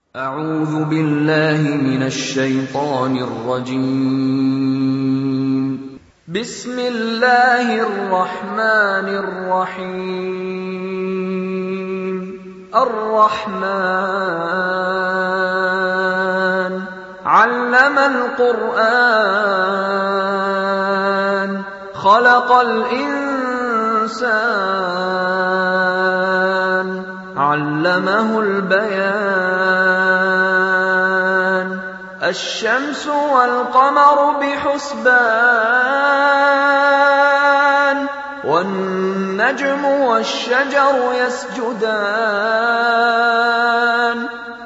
أعوذ بالله من الشيطان الرجيم بسم الله الرحمن الرحيم الرحمن علم القرآن خلق الإنسان علمه البيان الشمس والقمر بحسبان والنجم والشجر يسجدان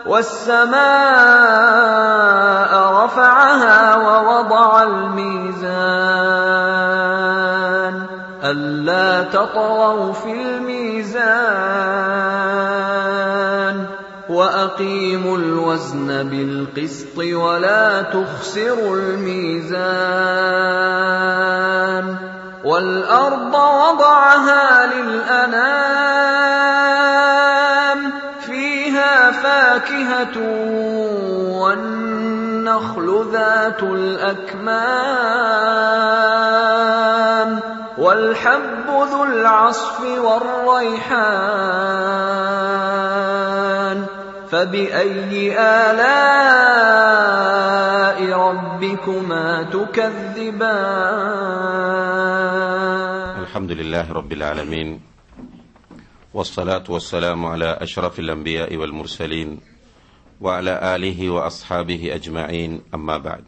والسماء رفعها ووضع الميزان ألا تطغوا في الميزان وأقيموا الوزن بالقسط ولا تخسروا الميزان والأرض وضعها للأنام فيها فاكهة والنخل ذات الأكمام والحب ذو العصف والريحان فبأي آلاء ربكما تكذبان الحمد لله رب العالمين والصلاة والسلام على أشرف الأنبياء والمرسلين وعلى آله وأصحابه أجمعين أما بعد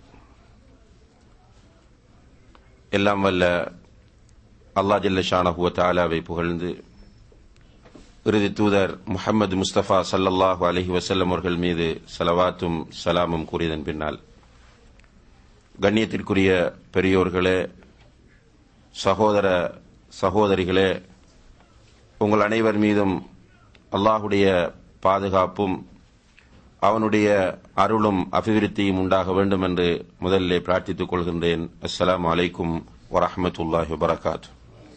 எல்லாம் வல்ல அல்லா ஜல்ல ஷானஹுவ தாலாவை புகழ்ந்து இறுதி தூதர் முஹம்மது முஸ்தபா சல்லல்லாஹு அலஹி வசல்லம் அவர்கள் மீது சலவாத்தும் சலாமும் கூறியதன் பின்னால் கண்ணியத்திற்குரிய பெரியோர்களே சகோதர சகோதரிகளே உங்கள் அனைவர் மீதும் அல்லாஹுடைய பாதுகாப்பும் அவனுடைய அருளும் அபிவிருத்தியும் உண்டாக வேண்டும் என்று முதலிலே பிரார்த்தித்துக் கொள்கின்றேன் அஸ்ஸலாமு அலைக்கும் வரஹமத்துல்லாஹி வபரகாத்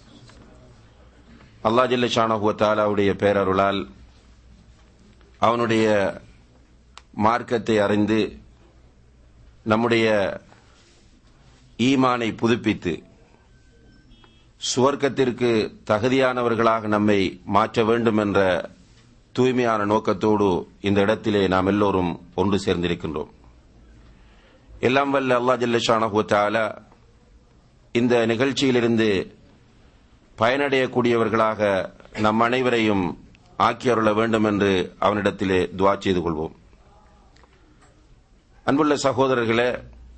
அல்லா ஜல்ல ஷானஹுவத்தாலாவுடைய பேரருளால் அவனுடைய மார்க்கத்தை அறிந்து நம்முடைய ஈமானை புதுப்பித்து சுவர்க்கத்திற்கு தகுதியானவர்களாக நம்மை மாற்ற வேண்டும் என்ற தூய்மையான நோக்கத்தோடு இந்த இடத்திலே நாம் எல்லோரும் ஒன்று சேர்ந்திருக்கின்றோம் எல்லாம் வல்ல அல்லா ஜல்லஷானஹுத்தால இந்த நிகழ்ச்சியிலிருந்து பயனடையக்கூடியவர்களாக நம் அனைவரையும் ஆக்கி அருள வேண்டும் என்று அவனிடத்திலே துவா செய்து கொள்வோம் அன்புள்ள சகோதரர்களே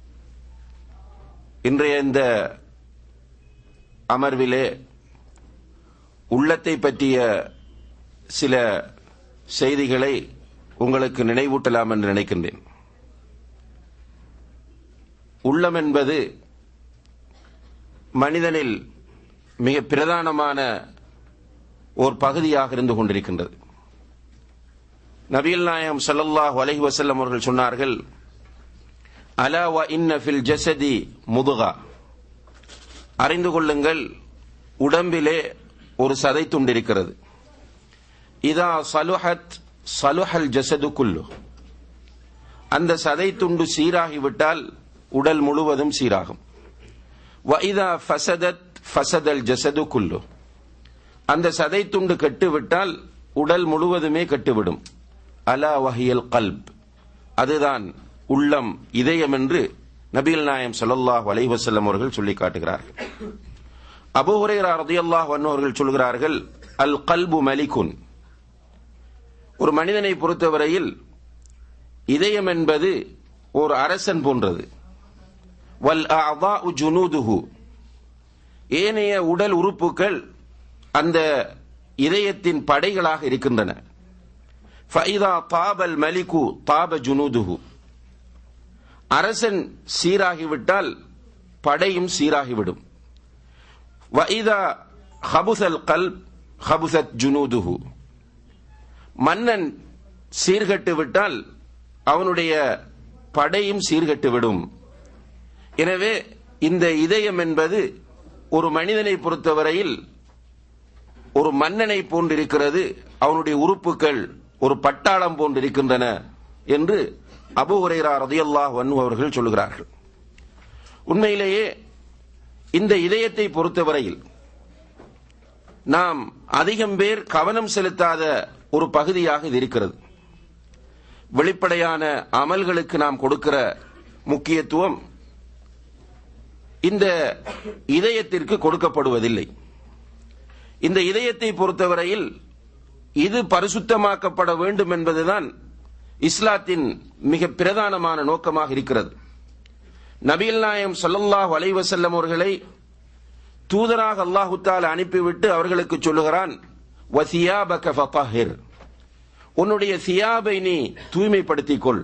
இன்றைய இந்த அமர்விலே உள்ளத்தை பற்றிய சில செய்திகளை உங்களுக்கு நினைவூட்டலாம் என்று நினைக்கின்றேன் உள்ளம் என்பது மனிதனில் மிக பிரதானமான ஓர் பகுதியாக இருந்து கொண்டிருக்கின்றது நபிகள் நாயம் சல்லல்லாஹ் அலஹி வசல்லம் அவர்கள் சொன்னார்கள் அலா வ இன்ன ஃபில் ஜசதி முதுகா அறிந்து கொள்ளுங்கள் உடம்பிலே ஒரு சதை துண்டிருக்கிறது இதா சலுஹத் சலுஹல் ஜசது குல்லு அந்த சதை துண்டு சீராகிவிட்டால் உடல் முழுவதும் சீராகும் வைதா ஃபசதத் ஃபசதல் ஜசது குல்லு அந்த சதை துண்டு கெட்டுவிட்டால் உடல் முழுவதுமே கெட்டுவிடும் அலா வஹியல் கல்ப் அதுதான் உள்ளம் இதயம் என்று நபிகள் நாயம் சல்லாஹ் வலைவசல்லம் அவர்கள் சொல்லி காட்டுகிறார்கள் அபு ஹுரேரா ரதியல்லாஹ் அவர்கள் சொல்கிறார்கள் அல் கல்பு மலிகுன் ஒரு மனிதனை பொறுத்தவரையில் இதயம் என்பது ஒரு அரசன் போன்றது வல் ஜுனூதுஹு ஏனைய உடல் உறுப்புகள் அந்த இதயத்தின் படைகளாக இருக்கின்றன ஃபைதா தாபல் மலிகு தாப ஜுனூதுஹு அரசன் சீராகிவிட்டால் படையும் சீராகிவிடும் வைதா ஹபுசல் கல் ஹபுசத் ஜுனூதுஹு மன்னன் சீர்கட்டு விட்டால் அவனுடைய படையும் சீர்கட்டு விடும் எனவே இந்த இதயம் என்பது ஒரு மனிதனை பொறுத்தவரையில் ஒரு மன்னனை போன்றிருக்கிறது அவனுடைய உறுப்புகள் ஒரு பட்டாளம் போன்றிருக்கின்றன என்று அபு ஹுரைரா ரதியல்லாஹு அன்ஹு அவர்கள் சொல்லுகிறார்கள் உண்மையிலேயே இந்த இதயத்தை பொறுத்தவரையில் நாம் அதிகம் பேர் கவனம் செலுத்தாத ஒரு பகுதியாக இது இருக்கிறது வெளிப்படையான அமல்களுக்கு நாம் கொடுக்கிற முக்கியத்துவம் இந்த இதயத்திற்கு கொடுக்கப்படுவதில்லை இந்த இதயத்தை பொறுத்தவரையில் இது பரிசுத்தமாக்கப்பட வேண்டும் என்பதுதான் இஸ்லாத்தின் மிக பிரதானமான நோக்கமாக இருக்கிறது நபிகள் நாயம் ஸல்லல்லாஹு அலைஹி வஸல்லம் அவர்களை தூதராக அல்லாஹு தால அனுப்பிவிட்டு அவர்களுக்கு சொல்லுகிறான் வசியாபக ஃபதஹிர் உன்னுடைய சியாபை நீ தூய்மைப்படுத்திக் கொள்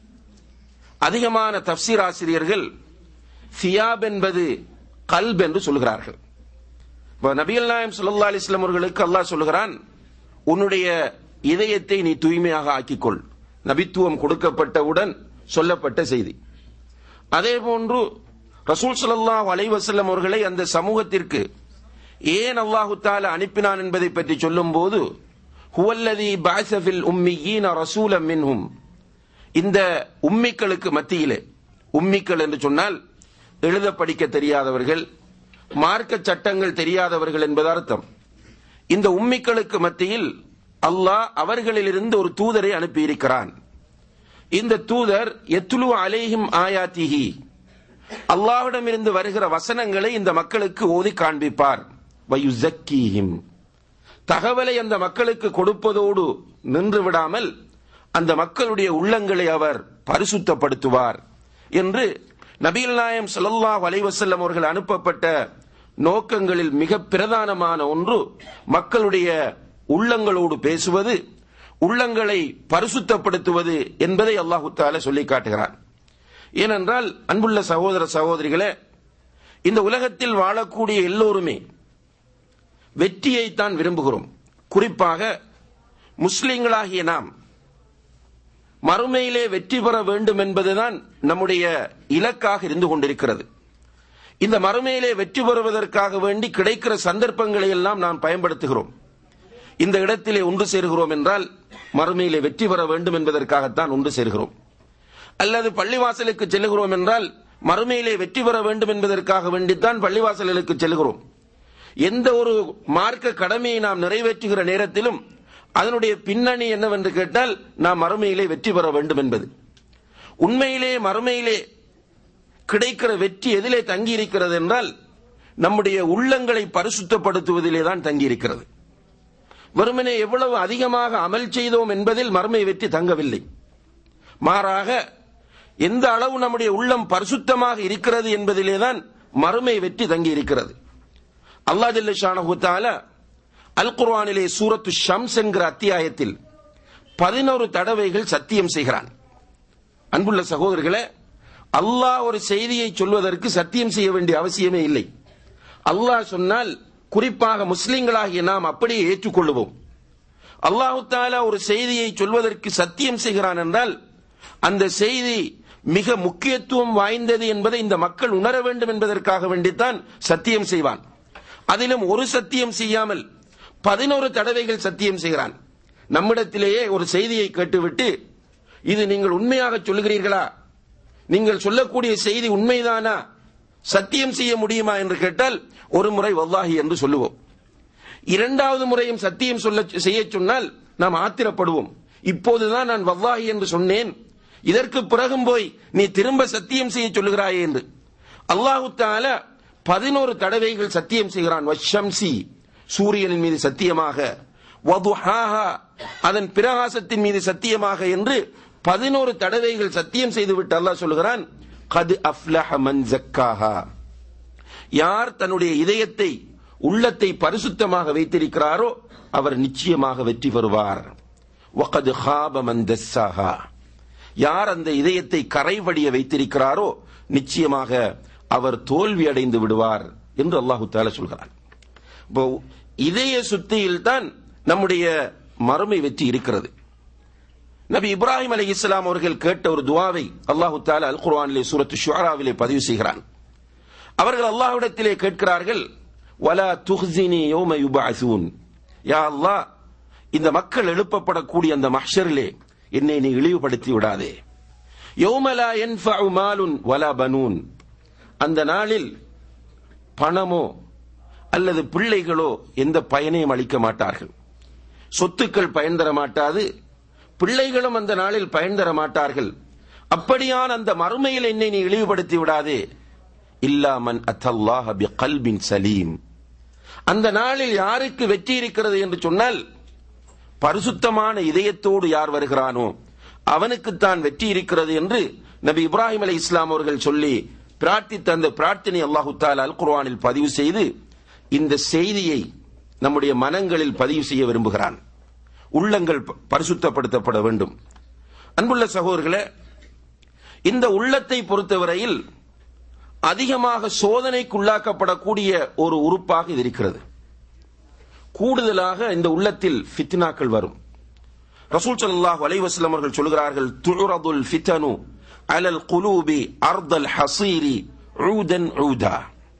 அதிகமான தப்சீர் ஆசிரியர்கள் சியாப் என்பது கல்ப் என்று சொல்கிறார்கள் இப்ப நபிகள் நாயம் ஸல்லல்லாஹு அலைஹி வஸல்லம் அவர்களுக்கு அல்லாஹ் சொல்லுகிறான் உன்னுடைய இதயத்தை நீ தூய்மையாக ஆக்கிக்கொள் நபித்துவம் கொடுக்கப்பட்டவுடன் சொல்லப்பட்ட செய்தி அதே போன்று ரசூல் ஸல்லல்லாஹு அலைஹி வஸல்லம் அவர்களை அந்த சமூகத்திற்கு ஏன் அல்லாஹு தாலா அனுப்பினான் என்பதை பற்றி சொல்லும்போது ஹுவல்லதி பாசஃபில் உம்மியீன ரசூலம் மின்ஹும் இந்த உம்மிக்களுக்கு மத்தியிலே உம்மிக்கள் என்று சொன்னால் எழுத படிக்க தெரியாதவர்கள் மார்க்க சட்டங்கள் தெரியாதவர்கள் என்பது அர்த்தம் இந்த உம்மிக்களுக்கு மத்தியில் அல்லாஹ் அவர்களிலிருந்து ஒரு தூதரை அனுப்பியிருக்கிறான் இந்த தூதர் எத்துலு அலேஹிம் ஆயாத்திஹி அல்லாஹ்விடமிருந்து வருகிற வசனங்களை இந்த மக்களுக்கு ஓதி காண்பிப்பார் வயுசக்கீஹிம் தகவலை அந்த மக்களுக்கு கொடுப்பதோடு நின்று விடாமல் அந்த மக்களுடைய உள்ளங்களை அவர் பரிசுத்தப்படுத்துவார் என்று நபிகள் நாயம் ஸல்லல்லாஹு அலைஹி வஸல்லம் அவர்கள் அனுப்பப்பட்ட நோக்கங்களில் மிக பிரதானமான ஒன்று மக்களுடைய உள்ளங்களோடு பேசுவது உள்ளங்களை பரிசுத்தப்படுத்துவது என்பதை அல்லாஹு தால சொல்லி காட்டுகிறான் ஏனென்றால் அன்புள்ள சகோதர சகோதரிகளே இந்த உலகத்தில் வாழக்கூடிய எல்லோருமே வெற்றியைத்தான் விரும்புகிறோம் குறிப்பாக முஸ்லிம்களாகிய நாம் மறுமையிலே வெற்றி பெற வேண்டும் என்பதுதான் நம்முடைய இலக்காக இருந்து கொண்டிருக்கிறது இந்த மறுமையிலே வெற்றி பெறுவதற்காக வேண்டி கிடைக்கிற சந்தர்ப்பங்களை எல்லாம் நாம் பயன்படுத்துகிறோம் இந்த இடத்திலே ஒன்று சேர்கிறோம் என்றால் மறுமையிலே வெற்றி பெற வேண்டும் என்பதற்காகத்தான் ஒன்று சேர்கிறோம் அல்லது பள்ளிவாசலுக்கு செல்லுகிறோம் என்றால் மறுமையிலே வெற்றி பெற வேண்டும் என்பதற்காக வேண்டித்தான் பள்ளிவாசல்களுக்கு செல்கிறோம் எந்த ஒரு மார்க்க கடமையை நாம் நிறைவேற்றுகிற நேரத்திலும் அதனுடைய பின்னணி என்னவென்று கேட்டால் நாம் மறுமையிலே வெற்றி பெற வேண்டும் என்பது உண்மையிலே மறுமையிலே கிடைக்கிற வெற்றி எதிலே தங்கி இருக்கிறது என்றால் நம்முடைய உள்ளங்களை பரிசுத்தப்படுத்துவதிலே தான் தங்கி இருக்கிறது வெறுமனே எவ்வளவு அதிகமாக அமல் செய்தோம் என்பதில் மறுமை வெற்றி தங்கவில்லை மாறாக எந்த அளவு நம்முடைய உள்ளம் பரிசுத்தமாக இருக்கிறது என்பதிலே தான் மறுமை வெற்றி தங்கி இருக்கிறது அல்லா ஜல்ல அல் குர்ஆனிலே சூரத்து ஷம்ஸ் என்கிற அத்தியாயத்தில் பதினோரு தடவைகள் சத்தியம் செய்கிறான் அன்புள்ள சகோதரர்களே அல்லாஹ் ஒரு செய்தியை சொல்வதற்கு சத்தியம் செய்ய வேண்டிய அவசியமே இல்லை அல்லாஹ் சொன்னால் குறிப்பாக முஸ்லிம்களாகிய நாம் அப்படியே ஏற்றுக்கொள்வோம் அல்லாஹு தாலா ஒரு செய்தியை சொல்வதற்கு சத்தியம் செய்கிறான் என்றால் அந்த செய்தி மிக முக்கியத்துவம் வாய்ந்தது என்பதை இந்த மக்கள் உணர வேண்டும் என்பதற்காக வேண்டித்தான் சத்தியம் செய்வான் அதிலும் ஒரு சத்தியம் செய்யாமல் பதினோரு தடவைகள் சத்தியம் செய்கிறான் நம்மிடத்திலேயே ஒரு செய்தியை கேட்டுவிட்டு இது நீங்கள் உண்மையாக சொல்லுகிறீர்களா நீங்கள் சொல்லக்கூடிய செய்தி உண்மைதானா சத்தியம் செய்ய முடியுமா என்று கேட்டால் ஒரு முறை வல்லாஹி என்று சொல்லுவோம் இரண்டாவது முறையும் சத்தியம் சொல்ல செய்ய சொன்னால் நாம் ஆத்திரப்படுவோம் இப்போதுதான் நான் வல்லாஹி என்று சொன்னேன் இதற்கு பிறகும் போய் நீ திரும்ப சத்தியம் செய்ய சொல்லுகிறாயே என்று அல்லாஹு தால பதினோரு தடவைகள் சத்தியம் செய்கிறான் வஷம்சி சூரியனின் மீது சத்தியமாக வதுஹாஹா அதன் பிரகாசத்தின் மீது சத்தியமாக என்று பதினோரு தடவைகள் சத்தியம் செய்துவிட்டு அல்லாஹ் சொல்லுகிறான் கது அஃப்லஹ மன் ஜக்காஹா யார் தன்னுடைய இதயத்தை உள்ளத்தை பரிசுத்தமாக வைத்திருக்கிறாரோ அவர் நிச்சயமாக வெற்றி பெறுவார் வகது ஹாப மன் தஸ்ஸாஹா யார் அந்த இதயத்தை கரைவடிய வைத்திருக்கிறாரோ நிச்சயமாக அவர் தோல்வி அடைந்து விடுவார் என்று அல்லாஹு தால சொல்கிறான் இப்போ இதய சுத்தியில் தான் நம்முடைய மறுமை வெற்றி இருக்கிறது நபி இப்ராஹிம் அலி இஸ்லாம் அவர்கள் கேட்ட ஒரு துவாவை அல்லாஹு தால அல் குர்ஆனிலே சூரத்து ஷுராவிலே பதிவு செய்கிறான் அவர்கள் அல்லாஹ்விடத்திலே கேட்கிறார்கள் வலா துஹ்சினி யௌம யுபஅஸூன் யா அல்லாஹ் இந்த மக்கள் எழுப்பப்படக்கூடிய அந்த மஹ்ஷரிலே என்னை நீ இழிவுபடுத்தி விடாதே யௌமலா யன்ஃபஉ மாலுன் வலா பனூன் அந்த நாளில் பணமோ அல்லது பிள்ளைகளோ எந்த பயனையும் அளிக்க மாட்டார்கள் சொத்துக்கள் பயன் தர மாட்டாது பிள்ளைகளும் அந்த நாளில் பயன் தர மாட்டார்கள் அப்படியான அந்த மறுமையில் என்னை நீ இழிவுபடுத்தி விடாதே இல்லாமன் அத்தல்லாஹ பி கல்பின் சலீம் அந்த நாளில் யாருக்கு வெற்றி இருக்கிறது என்று சொன்னால் பரிசுத்தமான இதயத்தோடு யார் வருகிறானோ அவனுக்குத்தான் வெற்றி இருக்கிறது என்று நபி இப்ராஹிம் அலை இஸ்லாம் அவர்கள் சொல்லி பிரார்த்தித்த அந்த பிரார்த்தனை அல்லாஹு தாலா அல் குர்ஆனில் பதிவு செய்து இந்த செய்தியை நம்முடைய மனங்களில் பதிவு செய்ய விரும்புகிறான் உள்ளங்கள் ப- பரிசுத்தப்படுத்தப்பட வேண்டும் அன்புள்ள சகோதரர்களே இந்த உள்ளத்தை பொறுத்தவரையில் அதிகமாக சோதனைக்குள்ளாக்கப்படக்கூடிய ஒரு உறுப்பாக இது இருக்கிறது கூடுதலாக இந்த உள்ளத்தில் ஃபித்னாக்கள் வரும் ரசூல் ஸல்லல்லாஹு அலைஹி வஸல்லம் அவர்கள் சொல்கிறார்கள் துரதுல் ஃபிதனு அலல் குலூபி அர்தல் ஹசீரி ஊதன் ஊதா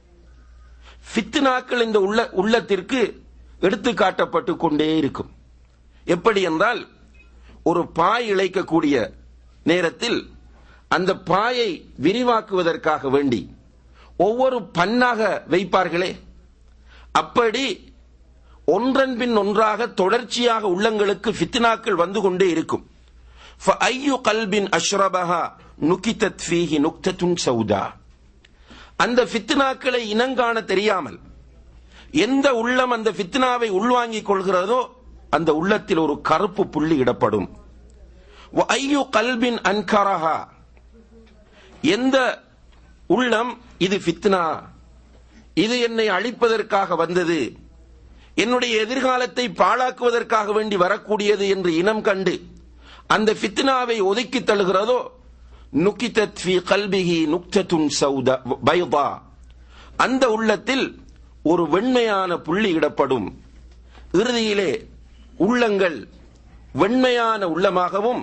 ஃபித்னாக்கள் இந்த உள்ள உள்ளத்திற்கு எடுத்து காட்டப்பட்டு கொண்டே இருக்கும் எப்படி என்றால் ஒரு பாய் இழைக்கக்கூடிய நேரத்தில் அந்த பாயை விரிவாக்குவதற்காக வேண்டி ஒவ்வொரு பண்ணாக வைப்பார்களே அப்படி ஒன்றன் பின் ஒன்றாக தொடர்ச்சியாக உள்ளங்களுக்கு ஃபித்னாக்கள் வந்து கொண்டே இருக்கும் فَأَيُّ قَلْبٍ أَشْرَبَهَا نُكِتَتْ فِيهِ نُكْتَةٌ سَوْدَى அந்த ஃபித்னாக்களை இனங்காண தெரியாமல் எந்த உள்ளம் அந்த ஃபித்னாவை உள்வாங்கிக் கொள்கிறதோ அந்த உள்ளத்தில் ஒரு கருப்பு புள்ளி இடப்படும் وَأَيُّ قَلْبٍ أَنْكَرَهَا எந்த உள்ளம் இது ஃபித்னா இது என்னை அழிப்பதற்காக வந்தது என்னுடைய எதிர்காலத்தை பாழாக்குவதற்காக வேண்டி வரக்கூடியது என்று இனம் கண்டு அந்த ஃபித்னாவை ஒதுக்கி தள்ளுகிறதோ நுக்கிதத் ஃபி கல்பிஹி நுக்தத்துன் சௌதா பைதா அந்த உள்ளத்தில் ஒரு வெண்மையான புள்ளி இடப்படும் இறுதியிலே உள்ளங்கள் வெண்மையான உள்ளமாகவும்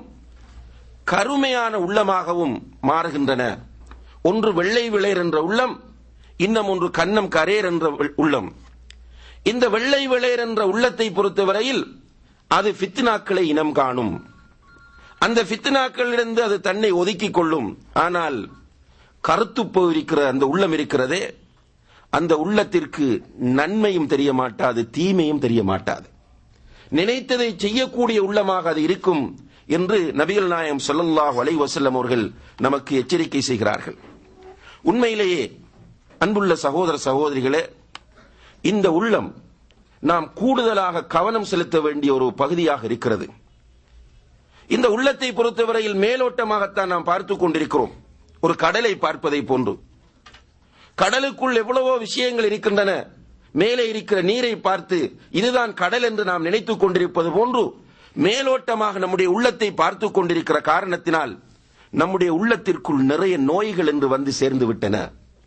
கருமையான உள்ளமாகவும் மாறுகின்றன ஒன்று வெள்ளை விளைர் என்ற உள்ளம் இன்னும் ஒன்று கன்னம் கரேர் என்ற உள்ளம் இந்த வெள்ளை விளைர் என்ற உள்ளத்தை பொறுத்தவரையில் அது ஃபித்னாக்களை இனம் காணும் அந்த ஃபித்னாக்களிலிருந்து அது தன்னை ஒதுக்கிக் கொள்ளும் ஆனால் கருத்து போயிருக்கிற அந்த உள்ளம் இருக்கிறதே அந்த உள்ளத்திற்கு நன்மையும் தெரிய மாட்டாது தீமையும் தெரிய மாட்டாது நினைத்ததை செய்யக்கூடிய உள்ளமாக அது இருக்கும் என்று நபிகள் நாயம் ஸல்லல்லாஹு அலைஹி வஸல்லம் அவர்கள் நமக்கு எச்சரிக்கை செய்கிறார்கள் உண்மையிலேயே அன்புள்ள சகோதர சகோதரிகளே இந்த உள்ளம் நாம் கூடுதலாக கவனம் செலுத்த வேண்டிய ஒரு பகுதியாக இருக்கிறது இந்த உள்ளத்தை பொறுத்தவரையில் மேலோட்டமாகத்தான் நாம் பார்த்துக் கொண்டிருக்கிறோம் ஒரு கடலை பார்ப்பதை போன்று கடலுக்குள் எவ்வளவோ விஷயங்கள் இருக்கின்றன மேலே இருக்கிற நீரை பார்த்து இதுதான் கடல் என்று நாம் நினைத்துக் கொண்டிருப்பது போன்று மேலோட்டமாக நம்முடைய உள்ளத்தை பார்த்துக் கொண்டிருக்கிற காரணத்தினால் நம்முடைய உள்ளத்திற்குள் நிறைய நோய்கள் என்று வந்து சேர்ந்து விட்டன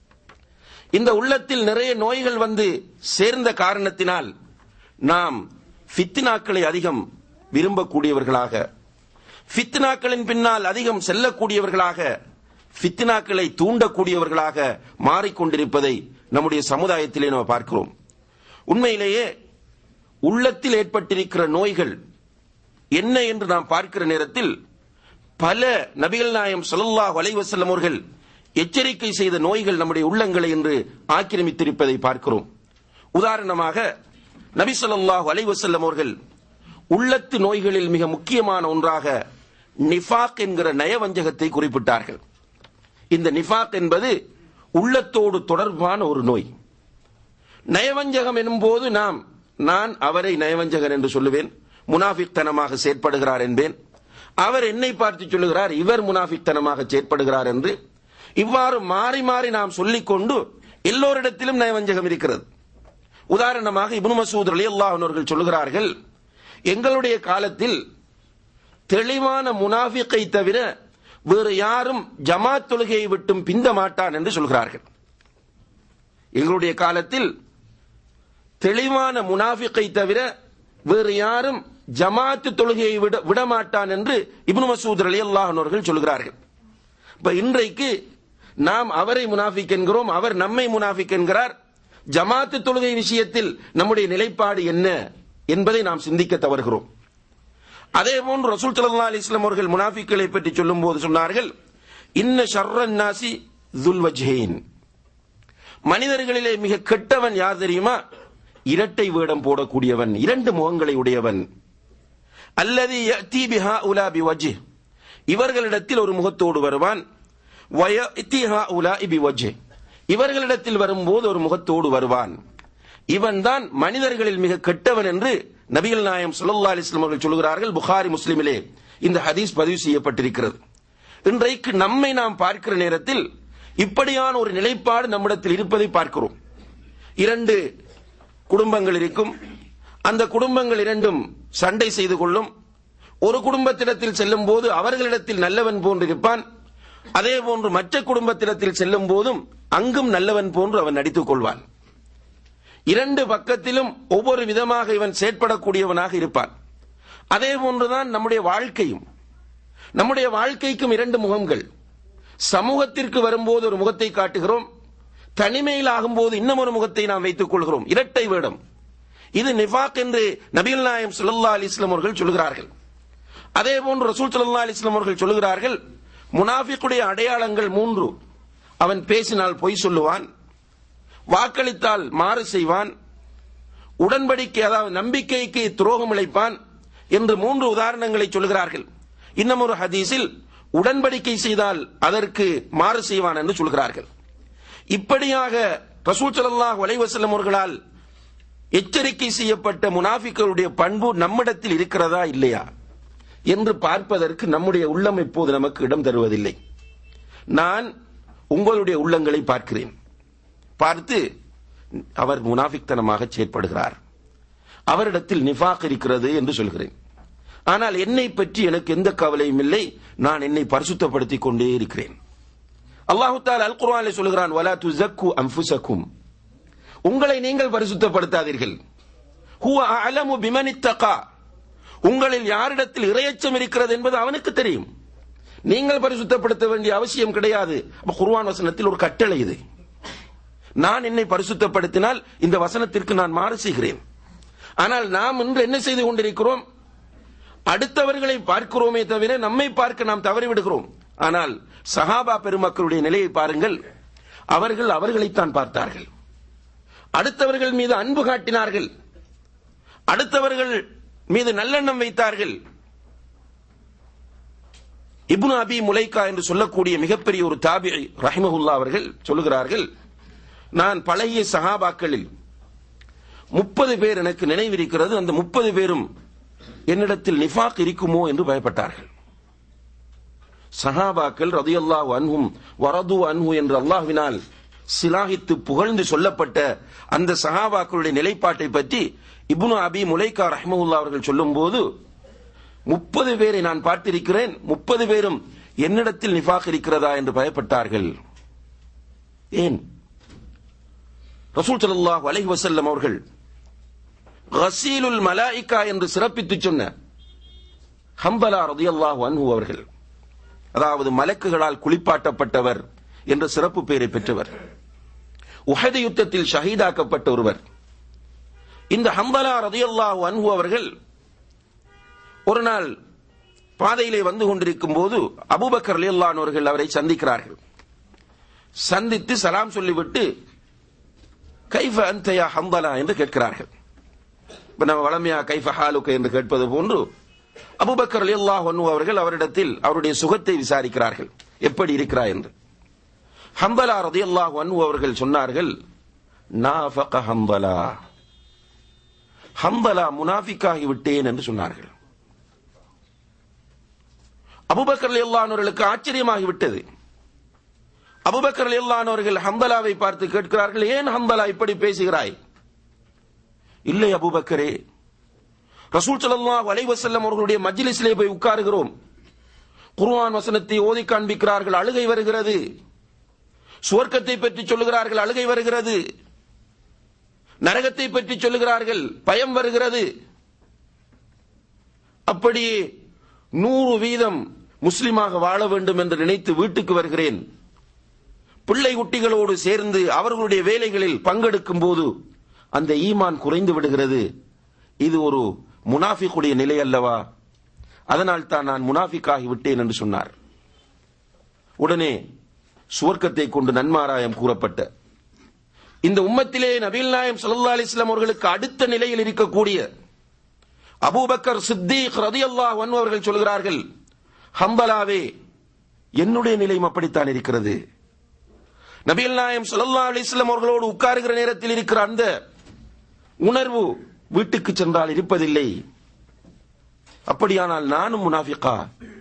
இந்த உள்ளத்தில் நிறைய நோய்கள் வந்து சேர்ந்த காரணத்தினால் நாம் ஃபித்னாக்களை அதிகம் விரும்பக்கூடியவர்களாக ஃபித்னாக்களின் பின்னால் அதிகம் செல்லக்கூடியவர்களாக ஃபித்னாக்களை தூண்டக்கூடியவர்களாக மாறிக்கொண்டிருப்பதை நம்முடைய சமுதாயத்திலே நாம் பார்க்கிறோம் உண்மையிலேயே உள்ளத்தில் ஏற்பட்டிருக்கிற நோய்கள் என்ன என்று நாம் பார்க்கிற நேரத்தில் பல நபிகள் நாயம் ஸல்லல்லாஹு அலைஹி வஸல்லம் அவர்கள் எச்சரிக்கை செய்த நோய்கள் நம்முடைய உள்ளங்களை என்று ஆக்கிரமித்திருப்பதை பார்க்கிறோம் உதாரணமாக நபி ஸல்லல்லாஹு அலைஹி வஸல்லம் அவர்கள் உள்ளத்து நோய்களில் மிக முக்கியமான ஒன்றாக நிஃபாக் என்கிற நயவஞ்சகத்தை குறிப்பிட்டார்கள் இந்த நிஃபாக் என்பது உள்ளத்தோடு தொடர்பான ஒரு நோய் நயவஞ்சகம் எனும்போது நாம் நான் அவரை நயவஞ்சகன் என்று சொல்லுவேன் முனாஃபிக்தனமாக செயற்படுகிறார் என்பேன் அவர் என்னை பார்த்து சொல்லுகிறார் இவர் முனாஃபிக்தனமாக செயற்படுகிறார் என்று இவ்வாறு மாறி மாறி நாம் சொல்லிக்கொண்டு எல்லோரிடத்திலும் நயவஞ்சகம் இருக்கிறது உதாரணமாக இப்னு மசூத் ரலியல்லாஹு அன்ஹு அவர்கள் சொல்லுகிறார்கள் எங்களுடைய காலத்தில் தெளிவான முனாஃபிக்கை தவிர வேறு யாரும் ஜமாத் தொழுகையை விட்டும் பிந்த மாட்டான் என்று சொல்கிறார்கள் எங்களுடைய காலத்தில் தெளிவான முனாஃபிக்கை தவிர வேறு யாரும் ஜமாத்து தொழுகையை விட விடமாட்டான் என்று இப்னு மசூத் ரலியல்லாஹு அன்ஹு அவர்கள் சொல்கிறார்கள் இப்ப இன்றைக்கு நாம் அவரை முனாஃபிக் என்கிறோம் அவர் நம்மை முனாஃபிக் என்கிறார் ஜமாத்து தொழுகை விஷயத்தில் நம்முடைய நிலைப்பாடு என்ன என்பதை நாம் சிந்திக்க தவறுகிறோம் அதே போன்று ரசூல் ஸல்லல்லாஹு அலைஹி வஸல்லம் அவர்கள் முனாஃபிக்களை பற்றி சொல்லும்போது சொன்னார்கள் இன்ன ஷர்ரன் நாசி துல் வஜ்ஹைன் மனிதர்களிலே மிக கெட்டவன் யார் தெரியுமா இரட்டை வேடம் போடக்கூடியவன் இரண்டு முகங்களை உடையவன் அல்லது யஅதி பிஹா உலா பிவஜ்ஹ் இவர்களிடத்தில் ஒரு முகத்தோடு வருவான் வயஅதி ஹாஉலா பிவஜ்ஹ் இவர்களிடத்தில் வரும்போது ஒரு முகத்தோடு வருவான் இவன்தான் மனிதர்களில் மிக கெட்டவன் என்று நபிகள் நாயம் ஸல்லல்லாஹு அலைஹி வஸல்லம் அவர்கள் சொல்கிறார்கள் புகாரி முஸ்லிமிலே இந்த ஹதீஸ் பதிவு செய்யப்பட்டிருக்கிறது இன்றைக்கு நம்மை நாம் பார்க்கிற நேரத்தில் இப்படியான ஒரு நிலைப்பாடு நம்மிடத்தில் இருப்பதை பார்க்கிறோம் இரண்டு குடும்பங்கள் இருக்கும் அந்த குடும்பங்கள் இரண்டும் சண்டை செய்து கொள்ளும் ஒரு குடும்பத்திடத்தில் செல்லும் போது அவர்களிடத்தில் நல்லவன் போன்று இருப்பான் அதே போன்று மற்ற குடும்பத்திடத்தில் செல்லும் போதும் அங்கும் நல்லவன் போன்று அவன் நடித்துக் கொள்வான் இரண்டு பக்கத்திலும் ஒவ்வொரு விதமாக இவன் செயற்படக்கூடியவனாக இருப்பான் அதே போன்றுதான் நம்முடைய வாழ்க்கையும் நம்முடைய வாழ்க்கைக்கும் இரண்டு முகங்கள் சமூகத்திற்கு வரும்போது ஒரு முகத்தை காட்டுகிறோம் தனிமையில் ஆகும்போது இன்னும் ஒரு முகத்தை நாம் வைத்துக் கொள்கிறோம் இரட்டை வேடம் இது நிஃபாக் என்று நபிகள் நாயம் ஸல்லல்லாஹு அலைஹி வஸல்லம் அவர்கள் சொல்கிறார்கள் அதே போன்று ரசூல் ஸல்லல்லாஹு அலைஹி வஸல்லம் அவர்கள் சொல்கிறார்கள் முனாஃபிக்குடைய அடையாளங்கள் மூன்று அவன் பேசினால் பொய் சொல்லுவான் வாக்களித்தால் மாறு செய்வான் உடன்படிக்கை அதாவது நம்பிக்கைக்கு துரோகம் இழைப்பான் என்று மூன்று உதாரணங்களை சொல்கிறார்கள் இன்னும் ஒரு ஹதீஸில் உடன்படிக்கை செய்தால் அதற்கு மாறு செய்வான் என்று சொல்கிறார்கள் இப்படியாக ரசூல் ஸல்லல்லாஹு அலைஹி வஸல்லம் அவர்களால் எச்சரிக்கை செய்யப்பட்ட முனாஃபிக்களுடைய பண்பு நம்மிடத்தில் இருக்கிறதா இல்லையா என்று பார்ப்பதற்கு நம்முடைய உள்ளம் இப்போது நமக்கு இடம் தருவதில்லை நான் உங்களுடைய உள்ளங்களை பார்க்கிறேன் பார்த்து அவர் முனாஃபிக்தனமாக செயற்படுகிறார் அவரிடத்தில் நிஃபாக் இருக்கிறது என்று சொல்கிறேன் ஆனால் என்னை பற்றி எனக்கு எந்த கவலையும் இல்லை நான் என்னை பரிசுத்தப்படுத்திக் கொண்டே இருக்கிறேன் அல்லாஹு தால் அல் குர்ஆனில் சொல்கிறான் வலா துஸக்கு அன்ஃபுஸக்கும் உங்களை நீங்கள் பரிசுத்தப்படுத்தாதீர்கள் ஹுவ அலமு பிமனித்தகா உங்களில் யாரிடத்தில் இரையச்சம் இருக்கிறது என்பது அவனுக்கு தெரியும் நீங்கள் பரிசுத்தப்படுத்த வேண்டிய அவசியம் கிடையாது அப்ப குர்ஆன் வசனத்தில் ஒரு கட்டளை இது நான் என்னை பரிசுத்தப்படுத்தினால் இந்த வசனத்திற்கு நான் மாறு செய்கிறேன் ஆனால் நாம் இன்று என்ன செய்து கொண்டிருக்கிறோம் அடுத்தவர்களை பார்க்கிறோமே தவிர நம்மை பார்க்க நாம் தவறிவிடுகிறோம் ஆனால் சஹாபா பெருமக்களுடைய நிலையை பாருங்கள் அவர்கள் அவர்களைத்தான் பார்த்தார்கள் அடுத்தவர்கள் மீது அன்பு காட்டினார்கள் அடுத்தவர்கள் மீது நல்லெண்ணம் வைத்தார்கள் இப்னு அபி முலைக்கா என்று சொல்லக்கூடிய மிகப்பெரிய ஒரு தாபி ரஹிமஹுல்லா அவர்கள் சொல்லுகிறார்கள் நான் பழைய சஹாபாக்களில் முப்பது பேர் எனக்கு நினைவிருக்கிறது அந்த முப்பது பேரும் என்னிடத்தில் நிஃபாக் இருக்குமோ என்று பயப்பட்டார்கள் சஹாபாக்கள் ரதியல்லாஹு அன்ஹும் வரது அன்ஹு என்று அல்லாஹ்வினால் சிலாகித்து புகழ்ந்து சொல்லப்பட்ட அந்த சஹாபாக்களுடைய நிலைப்பாட்டை பற்றி இப்னு அபி முலைக்கா ரஹ்மவுல்லா அவர்கள் சொல்லும்போது முப்பது பேரை நான் பார்த்திருக்கிறேன் முப்பது பேரும் என்னிடத்தில் நிஃபாக் இருக்கிறதா என்று பயப்பட்டார்கள் ஏன் ரசூல் ஸல்லல்லாஹு அலைஹி வஸல்லம் அவர்கள் கசீலுல் மலாயிகா என்று சிறப்பித்து சொன்ன ஹம்பலா ரதியல்லாஹு அன்ஹு அவர்கள் அதாவது மலக்குகளால் குளிப்பாட்டப்பட்டவர் என்ற சிறப்பு பெயரை பெற்றவர் உஹது யுத்தத்தில் ஷஹீதாக்கப்பட்ட ஒருவர் இந்த ஹம்பலா ரதியல்லாஹு அன்ஹு அவர்கள் ஒரு நாள் பாதையிலே வந்து கொண்டிருக்கும் போது அபூபக்கர் ரலியல்லாஹு அவர்கள் அவரை சந்திக்கிறார்கள் சந்தித்து சலாம் சொல்லிவிட்டு கைஃப அந்தயா ஹம்பலா என்று கேட்கிறார்கள் இப்ப நம்ம வளமையா கைஃப ஹாலுக்க என்று கேட்பது போன்று அபுபக்கர் அலியல்லாஹ் அவர்கள் அவரிடத்தில் அவருடைய சுகத்தை விசாரிக்கிறார்கள் எப்படி இருக்கிறார் என்று ஹம்பலா ரதியல்லாஹ் அன்ஹு அவர்கள் சொன்னார்கள் நாஃபக ஹம்பலா ஹம்பலா முனாஃபிக்காகி விட்டேன் என்று சொன்னார்கள் அபுபக்கர் அலியல்லாஹ் அவர்களுக்கு ஆச்சரியமாகி விட்டது அபுபக்கர் அலியல்லாஹ் அவர்கள் ஹம்பலாவை பார்த்து கேட்கிறார்கள் ஏன் ஹம்பலா இப்படி பேசுகிறாய் இல்லை அபுபக்கரே ரசூல் ஸல்லல்லாஹு அலைஹி வஸல்லம் அவர்களுடைய மஜ்லிஸிலே போய் உட்காருகிறோம் குர்ஆன் வசனத்தை ஓதி காண்பிக்கிறார்கள் அழுகை வருகிறது சுவர்க்கத்தை பற்றி சொல்லுகிறார்கள் அழுகை வருகிறது நரகத்தை பற்றி சொல்லுகிறார்கள் பயம் வருகிறது அப்படியே நூறு வீதம் முஸ்லிமாக வாழ வேண்டும் என்று நினைத்து வீட்டுக்கு வருகிறேன் பிள்ளை குட்டிகளோடு சேர்ந்து அவர்களுடைய வேலைகளில் பங்கெடுக்கும் போது அந்த ஈமான் குறைந்து விடுகிறது இது ஒரு முனாஃபிக்குடைய நிலை அல்லவா அதனால் தான் நான் முனாஃபிக்காகி விட்டேன் என்று சொன்னார் உடனே சுவர்க்கத்தை கொண்டு நன்மாராயம் கூறப்பட்ட இந்த உம்மத்திலே நபீல் நாயம் சல்லா அலிஸ்லாம் அவர்களுக்கு அடுத்த நிலையில் இருக்கக்கூடிய அபூபக்கர் சித்திக் ரதியல்லாஹ் அவர்கள் சொல்கிறார்கள் ஹம்பலாவே என்னுடைய நிலையும் அப்படித்தான் இருக்கிறது நபிகள் நாயம் சல்லா அலிஸ்லாம் அவர்களோடு உட்காருகிற நேரத்தில் இருக்கிற அந்த உணர்வு வீட்டுக்கு சென்றால் இருப்பதில்லை அப்படியானால் நானும் முனாஃபிகா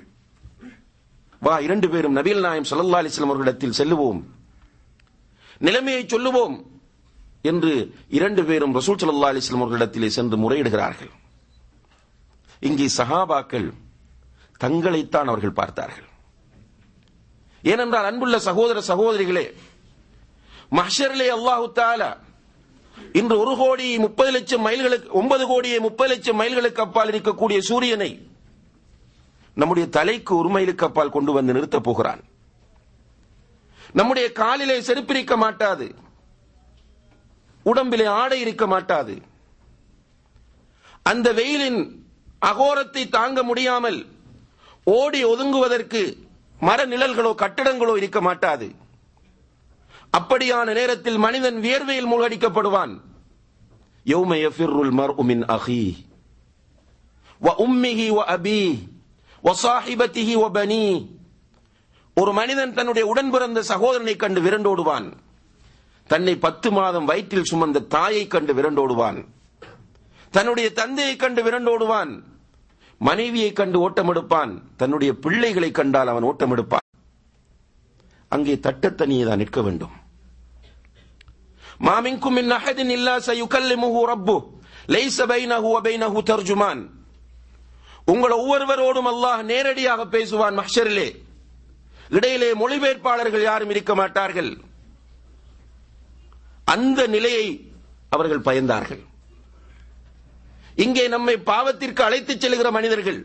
வா இரண்டு பேரும் நபீல் நாயம் சல்லா அலிஸ்லாம் அவர்களிடத்தில் செல்லுவோம் நிலைமையை சொல்லுவோம் என்று இரண்டு பேரும் ரசூல் சல்லா அலிஸ்லாம் அவர்களிடத்திலே சென்று முறையிடுகிறார்கள் இங்கே சஹாபாக்கள் தங்களைத்தான் அவர்கள் பார்த்தார்கள் ஏனென்றால் அன்புள்ள சகோதர சகோதரிகளே மஹ்ஷரிலே அல்லாஹு தாலா இன்று ஒரு கோடி முப்பது லட்சம் மைல்களுக்கு ஒன்பது கோடியே முப்பது லட்சம் மைல்களுக்கு அப்பால் இருக்கக்கூடிய சூரியனை நம்முடைய தலைக்கு ஒரு மைலுக்கு அப்பால் கொண்டு வந்து நிறுத்தப் போகிறான் நம்முடைய காலிலே செருப்பிருக்க மாட்டாது உடம்பிலே ஆடை இருக்க மாட்டாது அந்த வெயிலின் அகோரத்தை தாங்க முடியாமல் ஓடி ஒதுங்குவதற்கு மர நிழல்களோ கட்டடங்களோ இருக்க மாட்டாது அப்படியான நேரத்தில் மனிதன் வியர்வையில் மூழ்கடிக்கப்படுவான் يوم يفر المرء من أخيه وأمه وأبيه وصاحبته وبنيه ஒரு மனிதன் தன்னுடைய உடன் பிறந்த சகோதரனை கண்டு விரண்டோடுவான் தன்னை பத்து மாதம் வயிற்றில் சுமந்த தாயை கண்டு விரண்டோடுவான் தன்னுடைய தந்தையை கண்டு விரண்டோடுவான் மனைவியை கண்டு ஓட்டமெடுப்பான் தன்னுடைய பிள்ளைகளை கண்டால் அவன் ஓட்டமெடுப்பான் அங்கே தட்டத்தனியே தான் நிற்க வேண்டும் மாமின்கும் மின் அஹதின் இல்லா சயுகல்லிமுஹு ரப்பு லைஸ பைனஹு வ பைனஹு தர்ஜுமான் உங்கள் ஒவ்வொருவரோடும் அல்லாஹ் நேரடியாக பேசுவான் மஹ்ஷரிலே இடையிலே மொழிபெயர்ப்பாளர்கள் யாரும் இருக்க மாட்டார்கள் அந்த நிலையை அவர்கள் பயந்தார்கள் இங்கே நம்மை பாவத்திற்கு அழைத்துச் செல்கிற மனிதர்கள்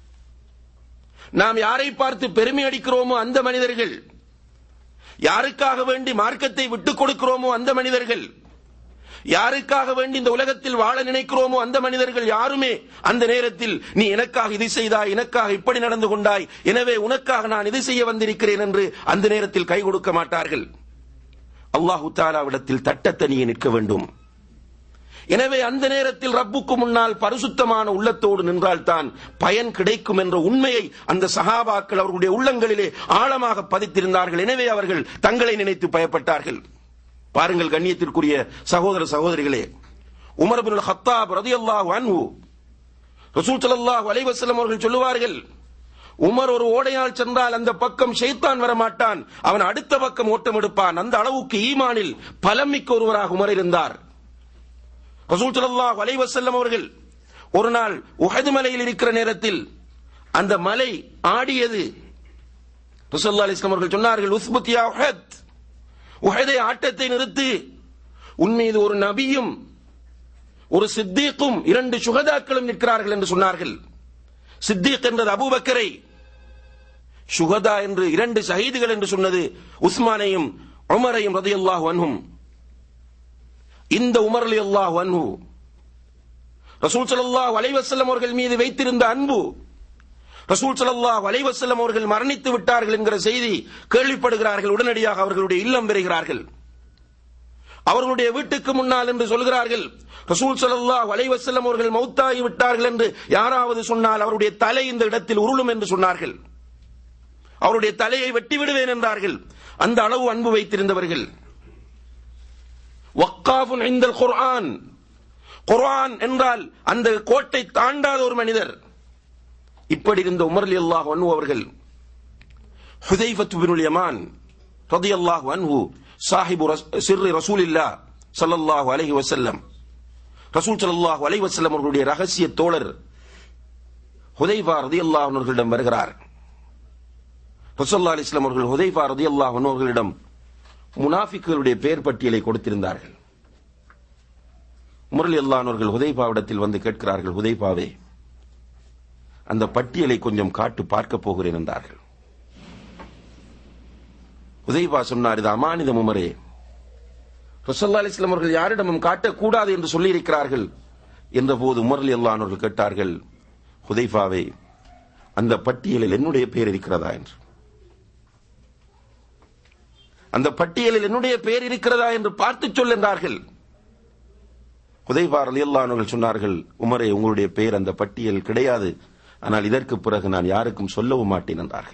நாம் யாரை பார்த்து பெருமை அடிக்கிறோமோ அந்த மனிதர்கள் யாருக்காக வேண்டி மார்க்கத்தை விட்டுக் கொடுக்கிறோமோ அந்த மனிதர்கள் யாருக்காக வேண்டி இந்த உலகத்தில் வாழ நினைக்கிறோமோ அந்த மனிதர்கள் யாருமே அந்த நேரத்தில் நீ எனக்காக இது செய்தாய் எனக்காக இப்படி நடந்து கொண்டாய் எனவே உனக்காக நான் இது செய்ய வந்திருக்கிறேன் என்று அந்த நேரத்தில் கை கொடுக்க மாட்டார்கள் அல்லாஹு தாலாவிடத்தில் தட்டத்தனியே நிற்க வேண்டும் எனவே அந்த நேரத்தில் ரப்புக்கு முன்னால் பரிசுத்தமான உள்ளத்தோடு நின்றால்தான் பயன் கிடைக்கும் என்ற உண்மையை அந்த சகாபாக்கள் அவர்களுடைய உள்ளங்களிலே ஆழமாக பதித்திருந்தார்கள் எனவே அவர்கள் தங்களை நினைத்து பயப்பட்டார்கள் பாருங்கள் கண்ணியத்திற்குரிய சகோதர சகோதரிகளே உமர் பின் ஹத்தாப் ரதியல்லாஹு அன்ஹு ரசூல் ஸல்லல்லாஹு அலைஹி வஸல்லம் அவர்கள் சொல்லுவார்கள் உமர் ஒரு ஓடையால் சென்றால் அந்த பக்கம் ஷைத்தான் வரமாட்டான் அவன் அடுத்த பக்கம் ஓட்டம் எடுப்பான் அந்த அளவுக்கு ஈமானில் பலமிக்க ஒருவராக உமர் இருந்தார் ரசூல் ஸல்லல்லாஹு அலைஹி வஸல்லம் அவர்கள் ஒரு நாள் உஹது மலையில் இருக்கிற நேரத்தில் அந்த மலை ஆடியது ரசூலுல்லாஹி அலைஹி வஸல்லம் அவர்கள் சொன்னார்கள் உஸ்புத் யா உஹத் உஹதை ஆட்டத்தை நிறுத்து உன் மீது ஒரு நபியும் ஒரு சித்தீக்கும் இரண்டு சுகதாக்களும் நிற்கிறார்கள் என்று சொன்னார்கள் சித்தீக் என்றது அபூபக்கரை சுகதா என்று இரண்டு ஷஹீதுகள் என்று சொன்னது உஸ்மானையும் உமரையும் ரதியல்லாஹு அன்ஹும் இந்த உமர் அலி அல்லாஹ் அன்ஹு ரசூல் ஸல்லல்லாஹு அலைஹி வஸல்லம் அவர்கள் மீது வைத்திருந்த அன்பு ரசூல் ஸல்லல்லாஹு அலைஹி வஸல்லம் அவர்கள் மரணித்து விட்டார்கள் என்கிற செய்தி கேள்விப்படுகிறார்கள் உடனடியாக அவர்களுடைய இல்லம் பெறுகிறார்கள் அவர்களுடைய வீட்டுக்கு முன்னால் என்று சொல்கிறார்கள் ரசூல் ஸல்லல்லாஹு அலைஹி வஸல்லம் அவர்கள் மௌத்தாகி விட்டார்கள் என்று யாராவது சொன்னால் அவருடைய தலை இந்த இடத்தில் உருளும் என்று சொன்னார்கள் அவருடைய தலையை வெட்டி விடுவேன் என்றார்கள் அந்த அளவு அன்பு வைத்திருந்தவர்கள் வக்காஃபுன் இந்தல் குர்ஆன் குர்ஆன் என்றால் அந்த கோட்டை தாண்டாத ஒரு மனிதர் இப்படி இருந்த உமர் அலி அல்லாஹ் அன்ஹு அவர்கள் ஹுதைஃபத் பினுல் யமான் ரதியல்லாஹு அன்ஹு சாஹிபு சிர்ரி ரசூலில்லா ஸல்லல்லாஹு அலைஹி வஸல்லம் ரசூல் ஸல்லல்லாஹு அலைஹி வஸல்லம் அவர்களுடைய ரகசிய தோழர் ஹுதைஃபா ரதியல்லாஹு அன்ஹு அவர்களிடம் வருகிறார் ரசூலுல்லாஹி அலைஹி வஸல்லம் அவர்கள் ஹுதைஃபா ரதியல்லாஹு அன்ஹு அவர்களிடம் முனாஃபிக்குகளுடைய பெயர் பட்டியலை கொடுத்திருந்தார்கள் முரளி அல்லானவர்கள் ஹுதைபாவிடத்தில் வந்து கேட்கிறார்கள் ஹுதைபாவே அந்த பட்டியலை கொஞ்சம் காட்டு பார்க்க போகிறேன் என்றார்கள் உதய்பா சொன்னார் இது அமானிதம் உமரே ரசல்லா அலிஸ்லாம் அவர்கள் யாரிடமும் காட்டக்கூடாது என்று சொல்லியிருக்கிறார்கள் என்ற போது உமர் அலி அல்லானவர்கள் கேட்டார்கள் ஹுதைஃபாவே அந்த பட்டியலில் என்னுடைய பெயர் இருக்கிறதா என்று அந்த பட்டியலில் என்னுடைய பெயர் இருக்கிறதா என்று பார்த்து சொல் என்றார்கள் உதய்பார் அலியல்லானவர்கள் சொன்னார்கள் உமரே உங்களுடைய பெயர் அந்த பட்டியல் கிடையாது ஆனால் இதற்கு பிறகு நான் யாருக்கும் சொல்லவும் மாட்டேன் என்றார்கள்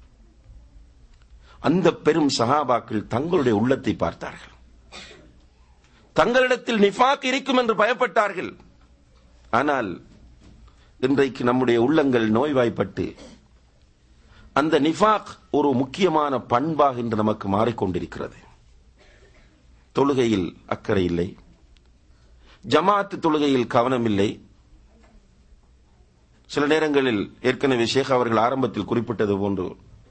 அந்த பெரும் சஹாபாக்கள் தங்களுடைய உள்ளத்தை பார்த்தார்கள் தங்களிடத்தில் நிஃபாக் இருக்கும் என்று பயப்பட்டார்கள் ஆனால் இன்றைக்கு நம்முடைய உள்ளங்கள் நோய்வாய்ப்பட்டு அந்த நிஃபாக் ஒரு முக்கியமான பண்பாக இன்று நமக்கு மாறிக்கொண்டிருக்கிறது தொழுகையில் அக்கறை இல்லை ஜமாத்து தொழுகையில் கவனம் இல்லை சில நேரங்களில் ஏற்கனவே ஷேக் அவர்கள் ஆரம்பத்தில் குறிப்பிட்டது போன்று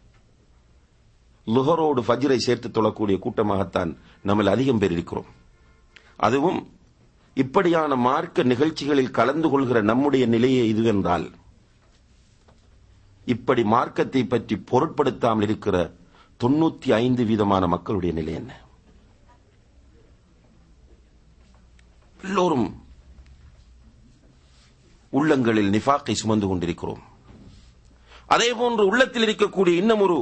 லுஹரோடு ஃபஜ்ரை சேர்த்து தொழக்கூடிய கூட்டமாகத்தான் நம்மில் அதிகம் பேர் இருக்கிறோம் அதுவும் இப்படியான மார்க்க நிகழ்ச்சிகளில் கலந்து கொள்கிற நம்முடைய நிலையே இதுவென்றால் இப்படி மார்க்கத்தை பற்றி பொருட்படுத்தாமல் இருக்கிற தொண்ணூத்தி ஐந்து வீதமான மக்களுடைய நிலை என்ன எல்லோரும் உள்ளங்களில் நிஃபாக்கை சுமந்து கொண்டிருக்கிறோம் அதே போன்று உள்ளத்தில் இருக்கக்கூடிய இன்னும் ஒரு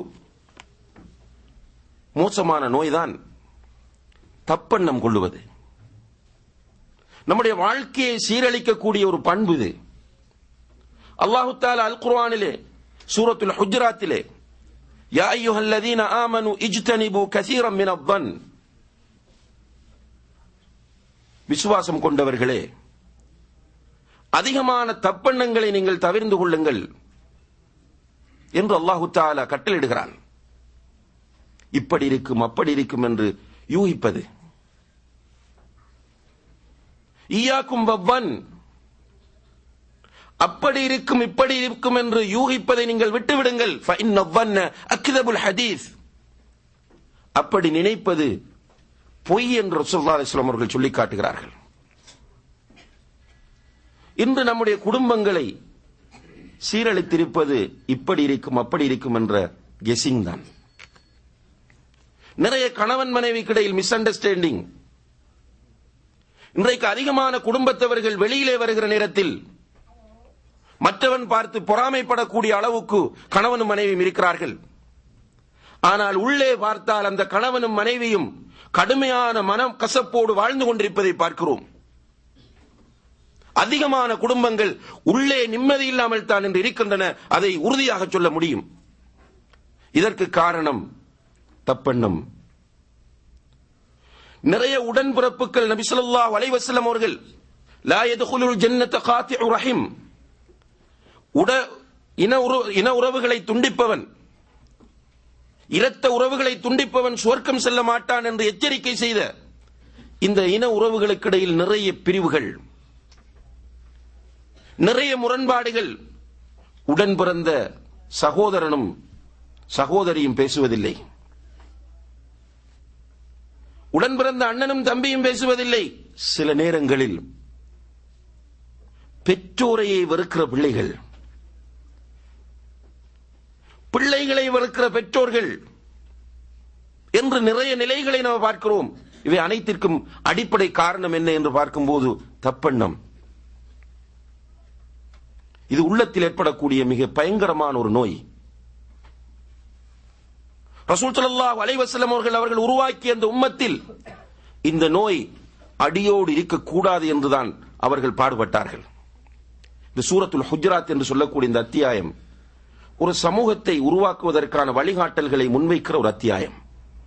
மோசமான நோய்தான் தப்பெண்ணம் கொள்ளுவது நம்முடைய வாழ்க்கையை சீரழிக்கக்கூடிய ஒரு பண்பு இது அல்லாஹு தாலா அல் குர்ஆனிலே சூரத்துல் ஹுஜராத்திலே யா ஐயுஹல்லதீன ஆமனு இஜ்தனிபு கசீரம் மின தன் விசுவாசம் கொண்டவர்களே அதிகமான தப்பெண்ணங்களை நீங்கள் தவிர்ந்து கொள்ளுங்கள் என்று அல்லாஹு தாலா கட்டளிடுகிறான் இப்படி இருக்கும் அப்படி இருக்கும் என்று யூகிப்பது ஈயாக்கும் வவ்வன் அப்படி இருக்கும் இப்படி இருக்கும் என்று யூகிப்பதை நீங்கள் விட்டுவிடுங்கள் அக்கிதபுல் ஹதீஸ் அப்படி நினைப்பது பொய் என்று ரசூல்லா அலிஸ்லாம் அவர்கள் சொல்லி காட்டுகிறார்கள் இன்று நம்முடைய குடும்பங்களை சீரழித்திருப்பது இப்படி இருக்கும் அப்படி இருக்கும் என்ற கெசிங் தான் நிறைய கணவன் மனைவிக்கிடையில் மிஸ் அண்டர்ஸ்டாண்டிங் இன்றைக்கு அதிகமான குடும்பத்தவர்கள் வெளியிலே வருகிற நேரத்தில் மற்றவன் பார்த்து பொறாமைப்படக்கூடிய அளவுக்கு கணவனும் மனைவியும் இருக்கிறார்கள் ஆனால் உள்ளே பார்த்தால் அந்த கணவனும் மனைவியும் கடுமையான மனம் கசப்போடு வாழ்ந்து கொண்டிருப்பதை பார்க்கிறோம் அதிகமான குடும்பங்கள் உள்ளே நிம்மதி இல்லாமல் தான் என்று இருக்கின்றன அதை உறுதியாக சொல்ல முடியும் இதற்கு காரணம் தப்பெண்ணம் நிறைய உடன்பிறப்புகள் நபி ஸல்லல்லாஹு அலைஹி வஸல்லம் அவர்கள் லா யதுகுலுல் ஜன்னத காத்திஉ ரஹிம் உட இன உறவு இன உறவுகளை துண்டிப்பவன் இரத்த உறவுகளை துண்டிப்பவன் சுவர்க்கம் செல்ல மாட்டான் என்று எச்சரிக்கை செய்த இந்த இன உறவுகளுக்கிடையில் நிறைய பிரிவுகள் நிறைய முரண்பாடுகள் உடன் பிறந்த சகோதரனும் சகோதரியும் பேசுவதில்லை உடன் பிறந்த அண்ணனும் தம்பியும் பேசுவதில்லை சில நேரங்களில் பெற்றோரையே வெறுக்கிற பிள்ளைகள் பிள்ளைகளை வெறுக்கிற பெற்றோர்கள் என்று நிறைய நிலைகளை நாம் பார்க்கிறோம் இவை அனைத்திற்கும் அடிப்படை காரணம் என்ன என்று பார்க்கும்போது தப்பெண்ணம் இது உள்ளத்தில் ஏற்படக்கூடிய மிக பயங்கரமான ஒரு நோய் ரசூல் ஸல்லல்லாஹு அலைஹி வஸல்லம் அவர்கள் அவர்கள் உருவாக்கிய அந்த உம்மத்தில் இந்த நோய் அடியோடு இருக்கக்கூடாது என்றுதான் அவர்கள் பாடுபட்டார்கள் இந்த சூரத்துல் ஹுஜராத் என்று சொல்லக்கூடிய இந்த அத்தியாயம் ஒரு சமூகத்தை உருவாக்குவதற்கான வழிகாட்டல்களை முன்வைக்கிற ஒரு அத்தியாயம்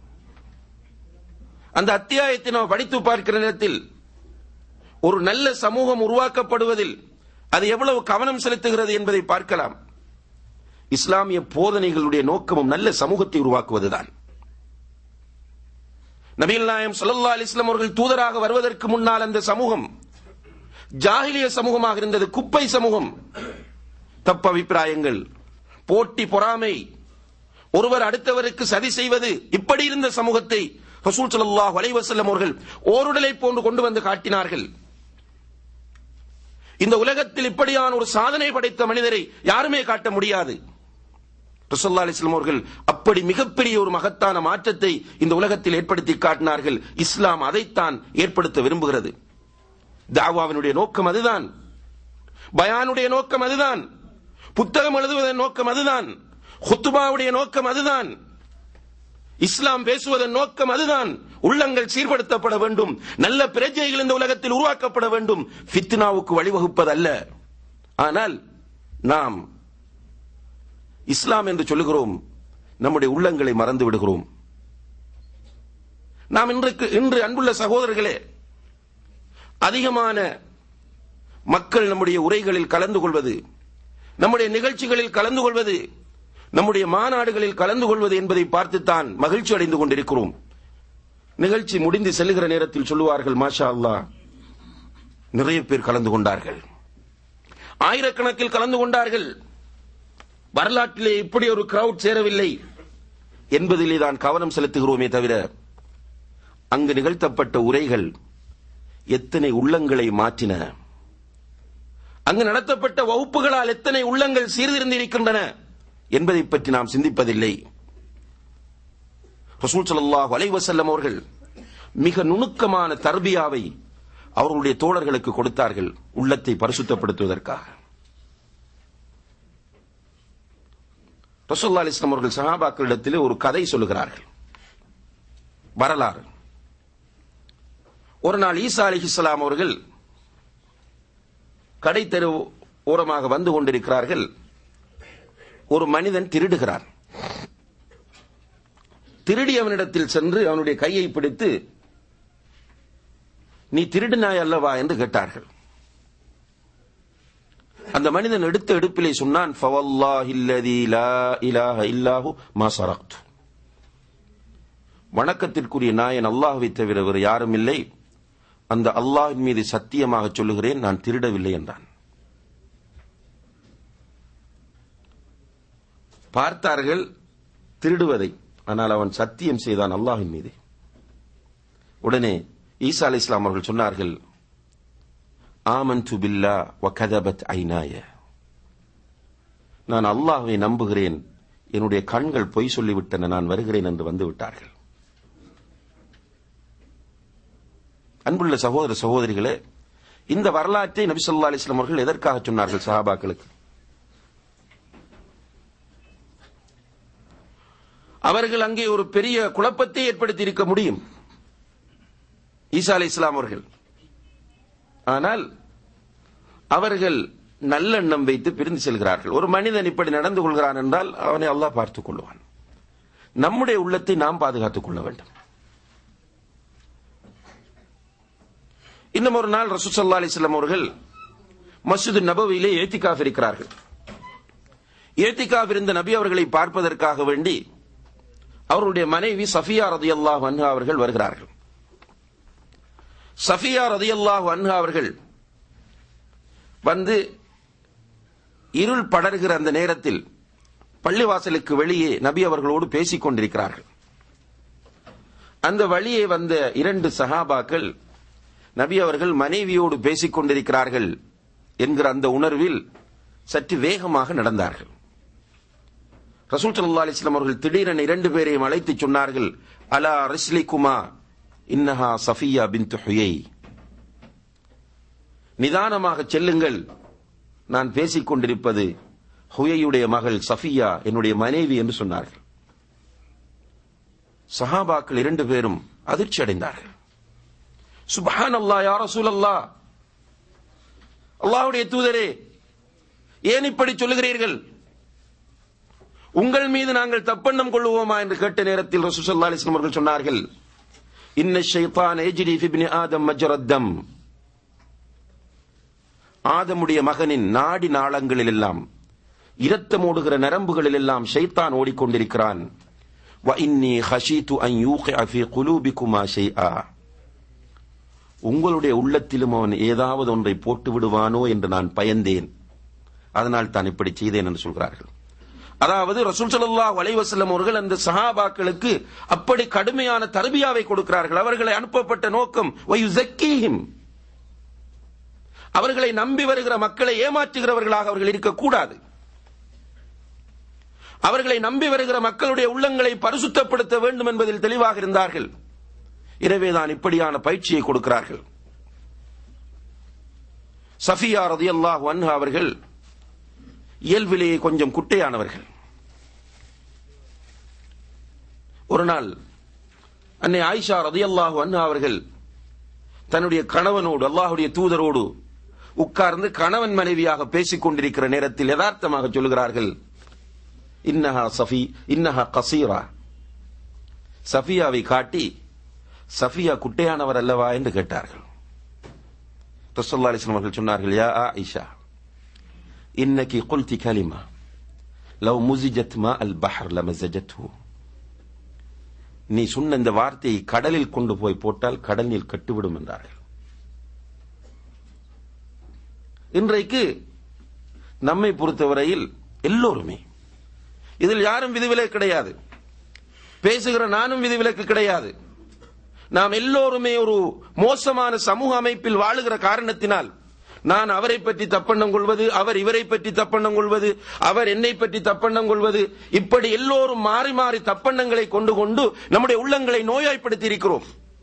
அந்த அத்தியாயத்தை நாம் படித்து பார்க்கிற நேரத்தில் ஒரு நல்ல சமூகம் உருவாக்கப்படுவதில் அது எவ்வளவு கவனம் செலுத்துகிறது என்பதை பார்க்கலாம் இஸ்லாமிய போதனைகளுடைய நோக்கமும் நல்ல சமூகத்தை உருவாக்குவதுதான் நபீல் நாயம் சல்லா அலிஸ்லாம் அவர்கள் தூதராக வருவதற்கு முன்னால் அந்த சமூகம் ஜாகிலிய சமூகமாக இருந்தது குப்பை சமூகம் தப்பு அபிப்பிராயங்கள் போட்டி பொறாமை ஒருவர் அடுத்தவருக்கு சதி செய்வது இப்படி இருந்த சமூகத்தை ரசூல் ஸல்லல்லாஹு அலைஹி வஸல்லம் அவர்கள் ஓருடலை போன்று கொண்டு வந்து காட்டினார்கள் இந்த உலகத்தில் இப்படியான ஒரு சாதனை படைத்த மனிதரை யாருமே காட்ட முடியாது ரசல்லா அலிஸ்லாம் அவர்கள் அப்படி மிகப்பெரிய ஒரு மகத்தான மாற்றத்தை இந்த உலகத்தில் ஏற்படுத்தி காட்டினார்கள் இஸ்லாம் அதைத்தான் ஏற்படுத்த விரும்புகிறது தாவாவினுடைய நோக்கம் அதுதான் பயானுடைய நோக்கம் அதுதான் புத்தகம் எழுதுவதன் நோக்கம் அதுதான் ஹுத்துபாவுடைய நோக்கம் அதுதான் இஸ்லாம் பேசுவதன் நோக்கம் அதுதான் உள்ளங்கள் சீர்படுத்தப்பட வேண்டும் நல்ல பிரஜைகள் இந்த உலகத்தில் உருவாக்கப்பட வேண்டும் ஃபித்னாவுக்கு வழிவகுப்பதல்ல ஆனால் நாம் இஸ்லாம் என்று சொல்லுகிறோம் நம்முடைய உள்ளங்களை மறந்து விடுகிறோம் நாம் இன்றைக்கு இன்று அன்புள்ள சகோதரர்களே அதிகமான மக்கள் நம்முடைய உரைகளில் கலந்து கொள்வது நம்முடைய நிகழ்ச்சிகளில் கலந்து கொள்வது நம்முடைய மாநாடுகளில் கலந்து கொள்வது என்பதை பார்த்துத்தான் மகிழ்ச்சி அடைந்து கொண்டிருக்கிறோம் நிகழ்ச்சி முடிந்து செல்லுகிற நேரத்தில் சொல்லுவார்கள் மாஷா அல்லாஹ் நிறைய பேர் கலந்து கொண்டார்கள் ஆயிரக்கணக்கில் கலந்து கொண்டார்கள் வரலாற்றிலே இப்படி ஒரு கிரவுட் சேரவில்லை என்பதிலே தான் கவனம் செலுத்துகிறோமே தவிர அங்கு நிகழ்த்தப்பட்ட உரைகள் எத்தனை உள்ளங்களை மாற்றின அங்கு நடத்தப்பட்ட வகுப்புகளால் எத்தனை உள்ளங்கள் சீர்திருந்திருக்கின்றன என்பதை பற்றி நாம் சிந்திப்பதில்லை ரசூல் ஸல்லல்லாஹு அலைஹி வஸல்லம் அவர்கள் மிக நுணுக்கமான தர்பியாவை அவர்களுடைய தோழர்களுக்கு கொடுத்தார்கள் உள்ளத்தை பரிசுத்தப்படுத்துவதற்காக ரசூல்லா அலிஸ்லாம் அவர்கள் சஹாபாக்களிடத்திலே ஒரு கதை சொல்லுகிறார்கள் வரலாறு ஒரு நாள் ஈசா அலிஹிஸ்லாம் அவர்கள் கடை தெரு ஓரமாக வந்து கொண்டிருக்கிறார்கள் ஒரு மனிதன் திருடுகிறான் திருடியவனிடத்தில் சென்று அவனுடைய கையை பிடித்து நீ திருடினாய் அல்லவா என்று கேட்டார்கள் அந்த மனிதன் எடுத்த எடுப்பிலே சொன்னான் "ஃபவல்லாஹில்லதீ லா இலாஹ இல்லாஹு மா சரக்து." வணக்கத்திற்குரிய நாயன் அல்லாஹ்வை தவிர வேறு யாரும் இல்லை அந்த அல்லாஹ்வின் மீது சத்தியமாக சொல்லுகிறேன் நான் திருடவில்லை என்றான் பார்த்தார்கள் திருடுவதை ஆனால் அவன் சத்தியம் செய்தான் அல்லாஹின் மீது உடனே ஈசா அலி இஸ்லாம் அவர்கள் சொன்னார்கள் ஆமன்து பில்லா வகதபத் ஐநாய நான் அல்லாஹ்வை நம்புகிறேன் என்னுடைய கண்கள் பொய் சொல்லிவிட்டன நான் வருகிறேன் என்று வந்து விட்டார்கள் அன்புள்ள சகோதர சகோதரிகளே இந்த வரலாற்றை நபி ஸல்லல்லாஹு அலைஹி வஸல்லம் அவர்கள் எதற்காக சொன்னார்கள் சஹாபாக்களுக்கு அவர்கள் அங்கே ஒரு பெரிய குழப்பத்தை ஏற்படுத்தி இருக்க முடியும் ஈசா அலை இஸ்லாம் அவர்கள் ஆனால் அவர்கள் நல்லெண்ணம் வைத்து பிரிந்து செல்கிறார்கள் ஒரு மனிதன் இப்படி நடந்து கொள்கிறான் என்றால் அவனை அல்லாஹ் பார்த்துக் கொள்வான் நம்முடைய உள்ளத்தை நாம் பாதுகாத்துக் கொள்ள வேண்டும் இன்னும் ஒரு நாள் ரசூ சல்லா அலிஸ்லாம் அவர்கள் மஸ்ஜிது நபவியிலே ஏத்திகாஃப் இருக்கிறார்கள் ஏத்திகாஃப் இருந்த நபி அவர்களை பார்ப்பதற்காக வேண்டி அவருடைய மனைவி சஃபியா ரதியல்லாஹு அன்ஹா அவர்கள் வருகிறார்கள் சஃபியா ரதியல்லாஹு அன்ஹா அவர்கள் வந்து இருள் படர்கிற அந்த நேரத்தில் பள்ளிவாசலுக்கு வெளியே நபி அவர்களோடு பேசிக் கொண்டிருக்கிறார்கள் அந்த வழியே வந்த இரண்டு சஹாபாக்கள் நபி அவர்கள் மனைவியோடு பேசிக் கொண்டிருக்கிறார்கள் என்கிற அந்த உணர்வில் சற்று வேகமாக நடந்தார்கள் ரசூல் சல்லா அலிஸ்லாம் அவர்கள் திடீரென இரண்டு பேரையும் அழைத்து சொன்னார்கள் அலா ரிஸ்லிகுமா இன்னஹா சஃபியா பின் ஹுயை நிதானமாக செல்லுங்கள் நான் பேசிக் கொண்டிருப்பது ஹுயையுடைய மகள் சஃபியா என்னுடைய மனைவி என்று சொன்னார்கள் சஹாபாக்கள் இரண்டு பேரும் அதிர்ச்சி அடைந்தார்கள் சுபஹான் அல்லா யார சூழல்லா அல்லாஹ்வுடைய தூதரே ஏன் இப்படி சொல்லுகிறீர்கள் உங்கள் மீது நாங்கள் தப்பெண்ணம் கொள்ளுவோமா என்று கேட்ட நேரத்தில் ரசூசல்லா அலிஸ்லாம் அவர்கள் சொன்னார்கள் இன்ன ஷைத்தான் எஜ்ரி ஃபிப்னி ஆதம் மஜ்ரத்தம் ஆதமுடைய மகனின் நாடி நாளங்களில் எல்லாம் இரத்தம் ஓடுகிற நரம்புகளில் எல்லாம் ஷைத்தான் ஓடிக்கொண்டிருக்கிறான் வ இன்னி ஹஷீது அன் யூகிஅ ஃபீ குலூபிகுமா ஷைஆ உங்களுடைய உள்ளத்திலும் அவன் ஏதாவது ஒன்றை போட்டு விடுவானோ என்று நான் பயந்தேன் அதனால் தான் இப்படி செய்தேன் என்று சொல்கிறார்கள் அதாவது ரசூல் ஸல்லல்லாஹு அலைஹி வஸல்லம் அவர்கள் அந்த சஹாபாக்களுக்கு அப்படி கடுமையான தர்பியாவை கொடுக்கிறார்கள் அவர்களை அனுப்பப்பட்ட நோக்கம் வயுஸக்கீஹிம் அவர்களை நம்பி வருகிற மக்களை ஏமாற்றுகிறவர்களாக அவர்கள் இருக்கக்கூடாது அவர்களை நம்பி வருகிற மக்களுடைய உள்ளங்களை பரிசுத்தப்படுத்த வேண்டும் என்பதில் தெளிவாக இருந்தார்கள் எனவேதான் இப்படியான பயிற்சியை கொடுக்கிறார்கள் சஃபியா ரதியல்லாஹு அன்ஹா அவர்கள் இயல்பிலேயே கொஞ்சம் குட்டையானவர்கள் ஒரு நாள் அன்னை ஆயிஷா ரதியல்லாஹு அண்ணா அவர்கள் தன்னுடைய கணவனோடு அல்லாஹுடைய தூதரோடு உட்கார்ந்து கணவன் மனைவியாக பேசிக் கொண்டிருக்கிற நேரத்தில் யதார்த்தமாக சொல்கிறார்கள் இன்னஹா சஃபி இன்னஹா கசீரா சஃபியாவை காட்டி சஃபியா குட்டையானவர் அல்லவா என்று கேட்டார்கள் ரசல்லா அலிஸ்லாம் அவர்கள் சொன்னார்கள் யா ஆயிஷா இன்னக்கி குல்தி கலிமா லவ் முசிஜத் மா அல் பஹர் லமசஜத்ஹு நீ சொன்ன இந்த வார்த்தையை கடலில் கொண்டு போய் போட்டால் கடல் நீர் கட்டுவிடும் என்றார்கள் இன்றைக்கு நம்மை பொறுத்தவரையில் எல்லோருமே இதில் யாரும் விதிவிலக்கு கிடையாது பேசுகிற நானும் விதிவிலக்கு கிடையாது நாம் எல்லோருமே ஒரு மோசமான சமூக அமைப்பில் வாழுகிற காரணத்தினால் நான் அவரை பற்றி தப்பெண்ணம் கொள்வது அவர் இவரை பற்றி தப்பெண்ணம் கொள்வது அவர் என்னை பற்றி தப்பெண்ணம் கொள்வது இப்படி எல்லோரும் மாறி மாறி தப்பெண்ணங்களை கொண்டு கொண்டு நம்முடைய உள்ளங்களை நோயாய்ப்படுத்தி இருக்கிறோம்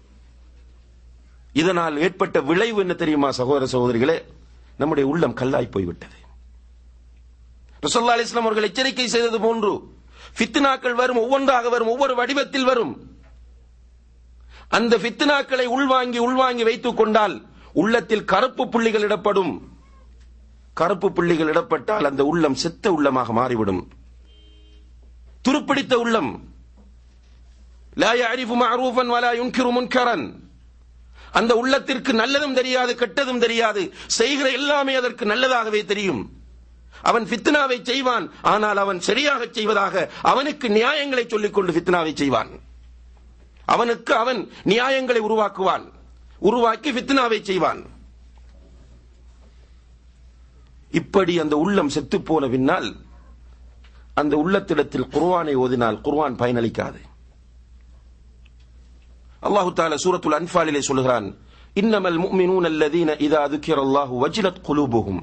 இதனால் ஏற்பட்ட விளைவு என்ன தெரியுமா சகோதர சகோதரிகளே நம்முடைய உள்ளம் கல்லாய் போய்விட்டது ரசல்லா அலிஸ்லாம் அவர்கள் எச்சரிக்கை செய்தது போன்று ஃபித்னாக்கள் வரும் ஒவ்வொன்றாக வரும் ஒவ்வொரு வடிவத்தில் வரும் அந்த ஃபித்னாக்களை உள்வாங்கி உள்வாங்கி வைத்துக் கொண்டால் உள்ளத்தில் கருப்பு புள்ளிகள் இடப்படும் கருப்பு புள்ளிகள் இடப்பட்டால் அந்த உள்ளம் செத்த உள்ளமாக மாறிவிடும் துருப்பிடித்த உள்ளம் லா யஅரிஃபு மஅரூஃபன் வலா யுன்கிரு முன்கரன் அந்த உள்ளத்திற்கு நல்லதும் தெரியாது கெட்டதும் தெரியாது செய்கிற எல்லாமே அதற்கு நல்லதாகவே தெரியும் அவன் ஃபித்னாவை செய்வான் ஆனால் அவன் சரியாக செய்வதாக அவனுக்கு நியாயங்களை சொல்லிக் கொண்டு ஃபித்னாவை செய்வான் அவனுக்கு அவன் நியாயங்களை உருவாக்குவான் உருவாக்கி ஃபித்னாவை செய்வான் இப்படி அந்த உள்ளம் செத்து போன பின்னால் அந்த உள்ளத்திடத்தில் குர்வானை ஓதினால் குர்வான் பயனளிக்காது அல்லாஹு தால சூரத்துல் அன்பாலிலே சொல்கிறான் இன்னமல் முஃமினூன் அல்லதீன இதா ذكر الله وجلت قلوبهم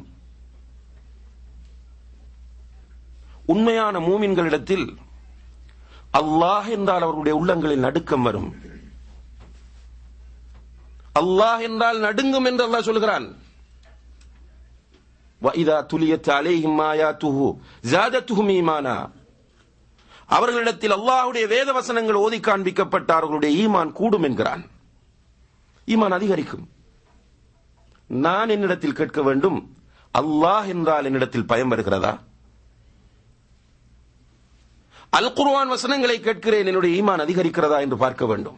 உண்மையான மூமின்களிடத்தில் அல்லாஹ் என்றால் அவர்களுடைய உள்ளங்களில் நடுக்கம் வரும் அல்லாஹ் என்றால் நடுங்கும் என்று அல்லாஹ் சொல்கிறான் وَإِذَا تُلِيَتْ عَلَيْهِمْ آيَاتُهُ زَادَتْهُمْ إِيمَانًا அவர்களிடத்தில் அல்லாஹ்வுடைய வேத வசனங்கள் ஓதி காண்பிக்கப்பட்ட அவர்களுடைய ஈமான் கூடும் என்கிறான் ஈமான் அதிகரிக்கும் நான் என்னிடத்தில் கேட்க வேண்டும் அல்லாஹ் என்றால் என்னிடத்தில் பயம் வருகிறதா அல் குர்ஆன் வசனங்களை கேட்கிறேன் என்னுடைய ஈமான் அதிகரிக்கிறதா என்று பார்க்க வேண்டும்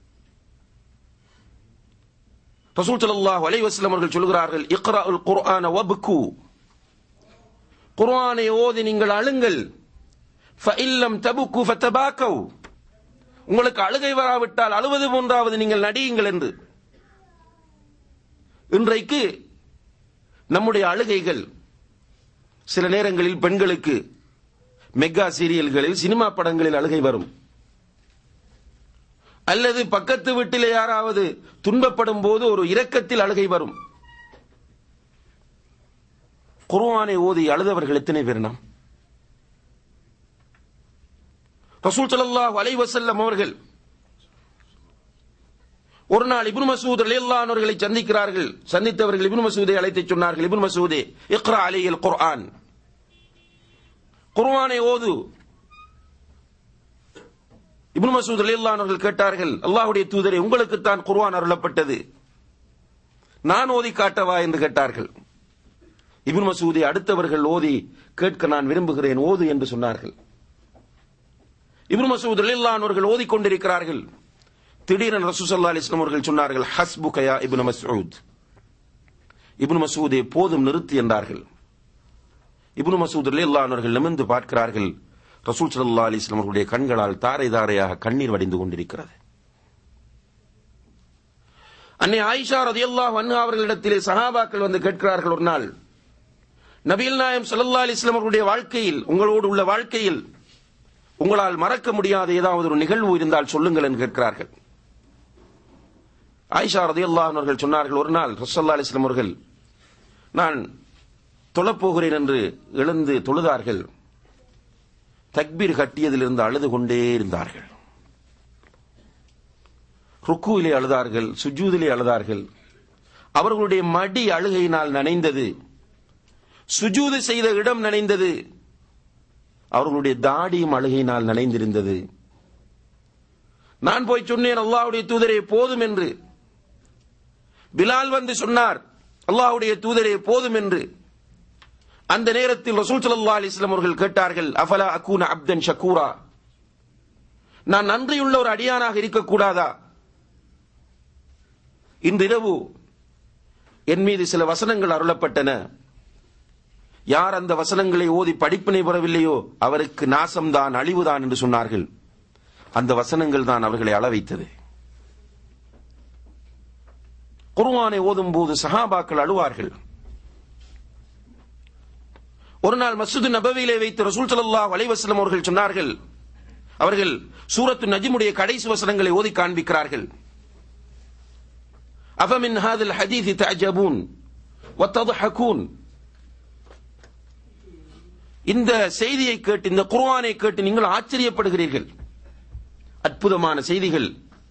ரசூல் ஸல்லல்லாஹு அலைஹி வஸல்லம் அவர்கள் சொல்கிறார்கள் இக்ராஉல் குர்ஆன வப்கு குர்ஆனை ஓதி நீங்கள் அழுங்கள் ஃபஇல்லம் தபுக்கு ஃபதபாக்கவ் உங்களுக்கு அழுகை வராவிட்டால் அழுவது போன்றாவது நீங்கள் நடியுங்கள் என்று இன்றைக்கு நம்முடைய அழுகைகள் சில நேரங்களில் பெண்களுக்கு மெகா சீரியல்களில் சினிமா படங்களில் அழுகை வரும் அல்லது பக்கத்து வீட்டிலே யாராவது துன்பப்படும் போது ஒரு இரக்கத்தில் அழுகை வரும் குர்ஆனை ஓதி அழுதவர்கள் எத்தனை பேர் நாம் ரசூல் ஸல்லல்லாஹு அலைஹி வஸல்லம் அவர்கள் ஒரு நாள் இப்னு மசூத் ரலியல்லாஹு அன்ஹு அவர்களை சந்திக்கிறார்கள் சந்தித்தவர்கள் இப்னு மசூதை அழைத்து சொன்னார்கள் இப்னு மசூதே இக்ரா அலைஹில் குர்ஆன் குர்ஆனை ஓது இப்னு மசூத் ரலியல்லாஹு அன்ஹு அவர்கள் கேட்டார்கள் அல்லாஹ்வுடைய தூதரே உங்களுக்கு தான் குர்ஆன் அருளப்பட்டது நான் ஓதி காட்டவா என்று கேட்டார்கள் இப்னு மசூதை அடுத்தவர்கள் ஓதி கேட்க நான் விரும்புகிறேன் ஓது என்று சொன்னார்கள் இப்னு மசூத் ரலியல்லாஹு அன்ஹு அவர்கள் ஓதிக்கொண்டிருக்கிறார்கள் திடீரென ரசூல் ஸல்லல்லாஹு அலைஹி வஸல்லம் அவர்கள் சொன்னார்கள் ஹஸ்புக யா இப்னு மஸ்ஊத் இப்னு மசூதே போதும் நிறுத்து என்றார்கள் இப்னு மசூத் ரலியல்லாஹு அன்ஹு அவர்கள் நிமிர்ந்து பார்க்கிறார்கள் ரசூல் ஸல்லல்லாஹு அலைஹி வஸல்லம் அவர்களுடைய கண்களால் தாரை தாரையாக கண்ணீர் வடிந்து கொண்டிருக்கிறது அன்னை ஆயிஷா ரதியல்லாஹு அன்ஹா அவர்களிடத்திலே சஹாபாக்கள் வந்து கேட்கிறார்கள் ஒரு நாள் நபிகள் நாயம் ஸல்லல்லாஹு அலைஹி வஸல்லம் அவர்களுடைய வாழ்க்கையில் உங்களோடு உள்ள வாழ்க்கையில் உங்களால் மறக்க முடியாத ஏதாவது ஒரு நிகழ்வு இருந்தால் சொல்லுங்கள் என்று கேட்கிறார்கள் ஆயிஷா ரதியல்லாஹு அன்ஹா அவர்கள் சொன்னார்கள் ஒரு நாள் ரசல்லா அலிஸ்லாம் அவர்கள் நான் தொழப்போகிறேன் என்று எழுந்து தொழுதார்கள் தக்பீர் கட்டியதிலிருந்து அழுது கொண்டே இருந்தார்கள் ருக்குவிலே அழுதார்கள் சுஜூதிலே அழுதார்கள் அவர்களுடைய மடி அழுகையினால் நனைந்தது சுஜூது செய்த இடம் நனைந்தது அவர்களுடைய தாடியும் அழுகையினால் நனைந்திருந்தது நான் போய் சொன்னேன் அல்லாஹ்வுடைய தூதரே போதும் என்று பிலால் வந்து சொன்னார் அல்லாஹ்வுடைய தூதரே போதும் என்று அந்த நேரத்தில் ரசூல் ஸல்லல்லாஹு அலைஹி வஸல்லம் அவர்கள் கேட்டார்கள் அஃபலா அகூன அப்தன் ஷக்கூரா நான் நன்றியுள்ள ஒரு அடியானாக இருக்கக்கூடாதா இன்றிரவு என் மீது சில வசனங்கள் அருளப்பட்டன யார் அந்த வசனங்களை ஓதி படிப்பினை பெறவில்லையோ அவருக்கு நாசம்தான் அழிவுதான் என்று சொன்னார்கள் அந்த வசனங்கள் தான் அவர்களை அள வைத்தது குர்ஆனை ஓதும் போது சஹாபாக்கள் அழுவார்கள் ஒரு நாள் மஸ்ஜிது நபவியிலே வைத்து ரசூல் ஸல்லல்லாஹு அலைஹி வஸல்லம் அவர்கள் சொன்னார்கள் அவர்கள் சூரத்து நஜ்முடைய கடைசி வசனங்களை ஓதி காண்பிக்கிறார்கள் அஃபமின் ஹாதில் ஹதீதி தஅஜபூன் வத்தضحكون இந்த செய்தியை கேட்டு இந்த குர்ஆனை கேட்டு நீங்கள் ஆச்சரியப்படுகிறீர்கள் அற்புதமான செய்திகள்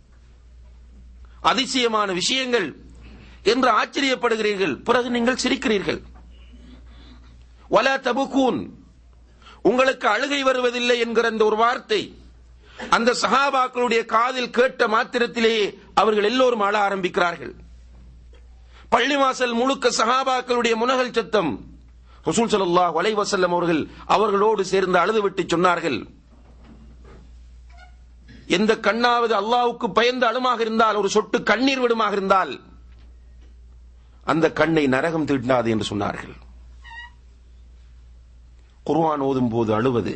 அதிசயமான விஷயங்கள் என்று ஆச்சரியப்படுகிறீர்கள் பிறகு நீங்கள் சிரிக்கிறீர்கள் வல தபுகூன் உங்களுக்கு அழுகை வருவதில்லை என்கிற அந்த ஒரு வார்த்தை அந்த சஹாபாக்களுடைய காதில் கேட்ட மாத்திரத்திலேயே அவர்கள் எல்லோரும் அழ ஆரம்பிக்கிறார்கள் பள்ளிவாசல் முழுக்க சஹாபாக்களுடைய முனகல் சத்தம் ரசூல் ஸல்லல்லாஹு அலைஹி வஸல்லம் அவர்கள் அவர்களோடு சேர்ந்து அழுதுவிட்டு சொன்னார்கள் எந்த கண்ணாவது அல்லாஹ்வுக்கு பயந்து அழுமாக இருந்தால் ஒரு சொட்டு கண்ணீர் விடுமாக இருந்தால் அந்த கண்ணை நரகம் தீண்டாது என்று சொன்னார்கள் குர்ஆன் ஓதும் போது அழுவது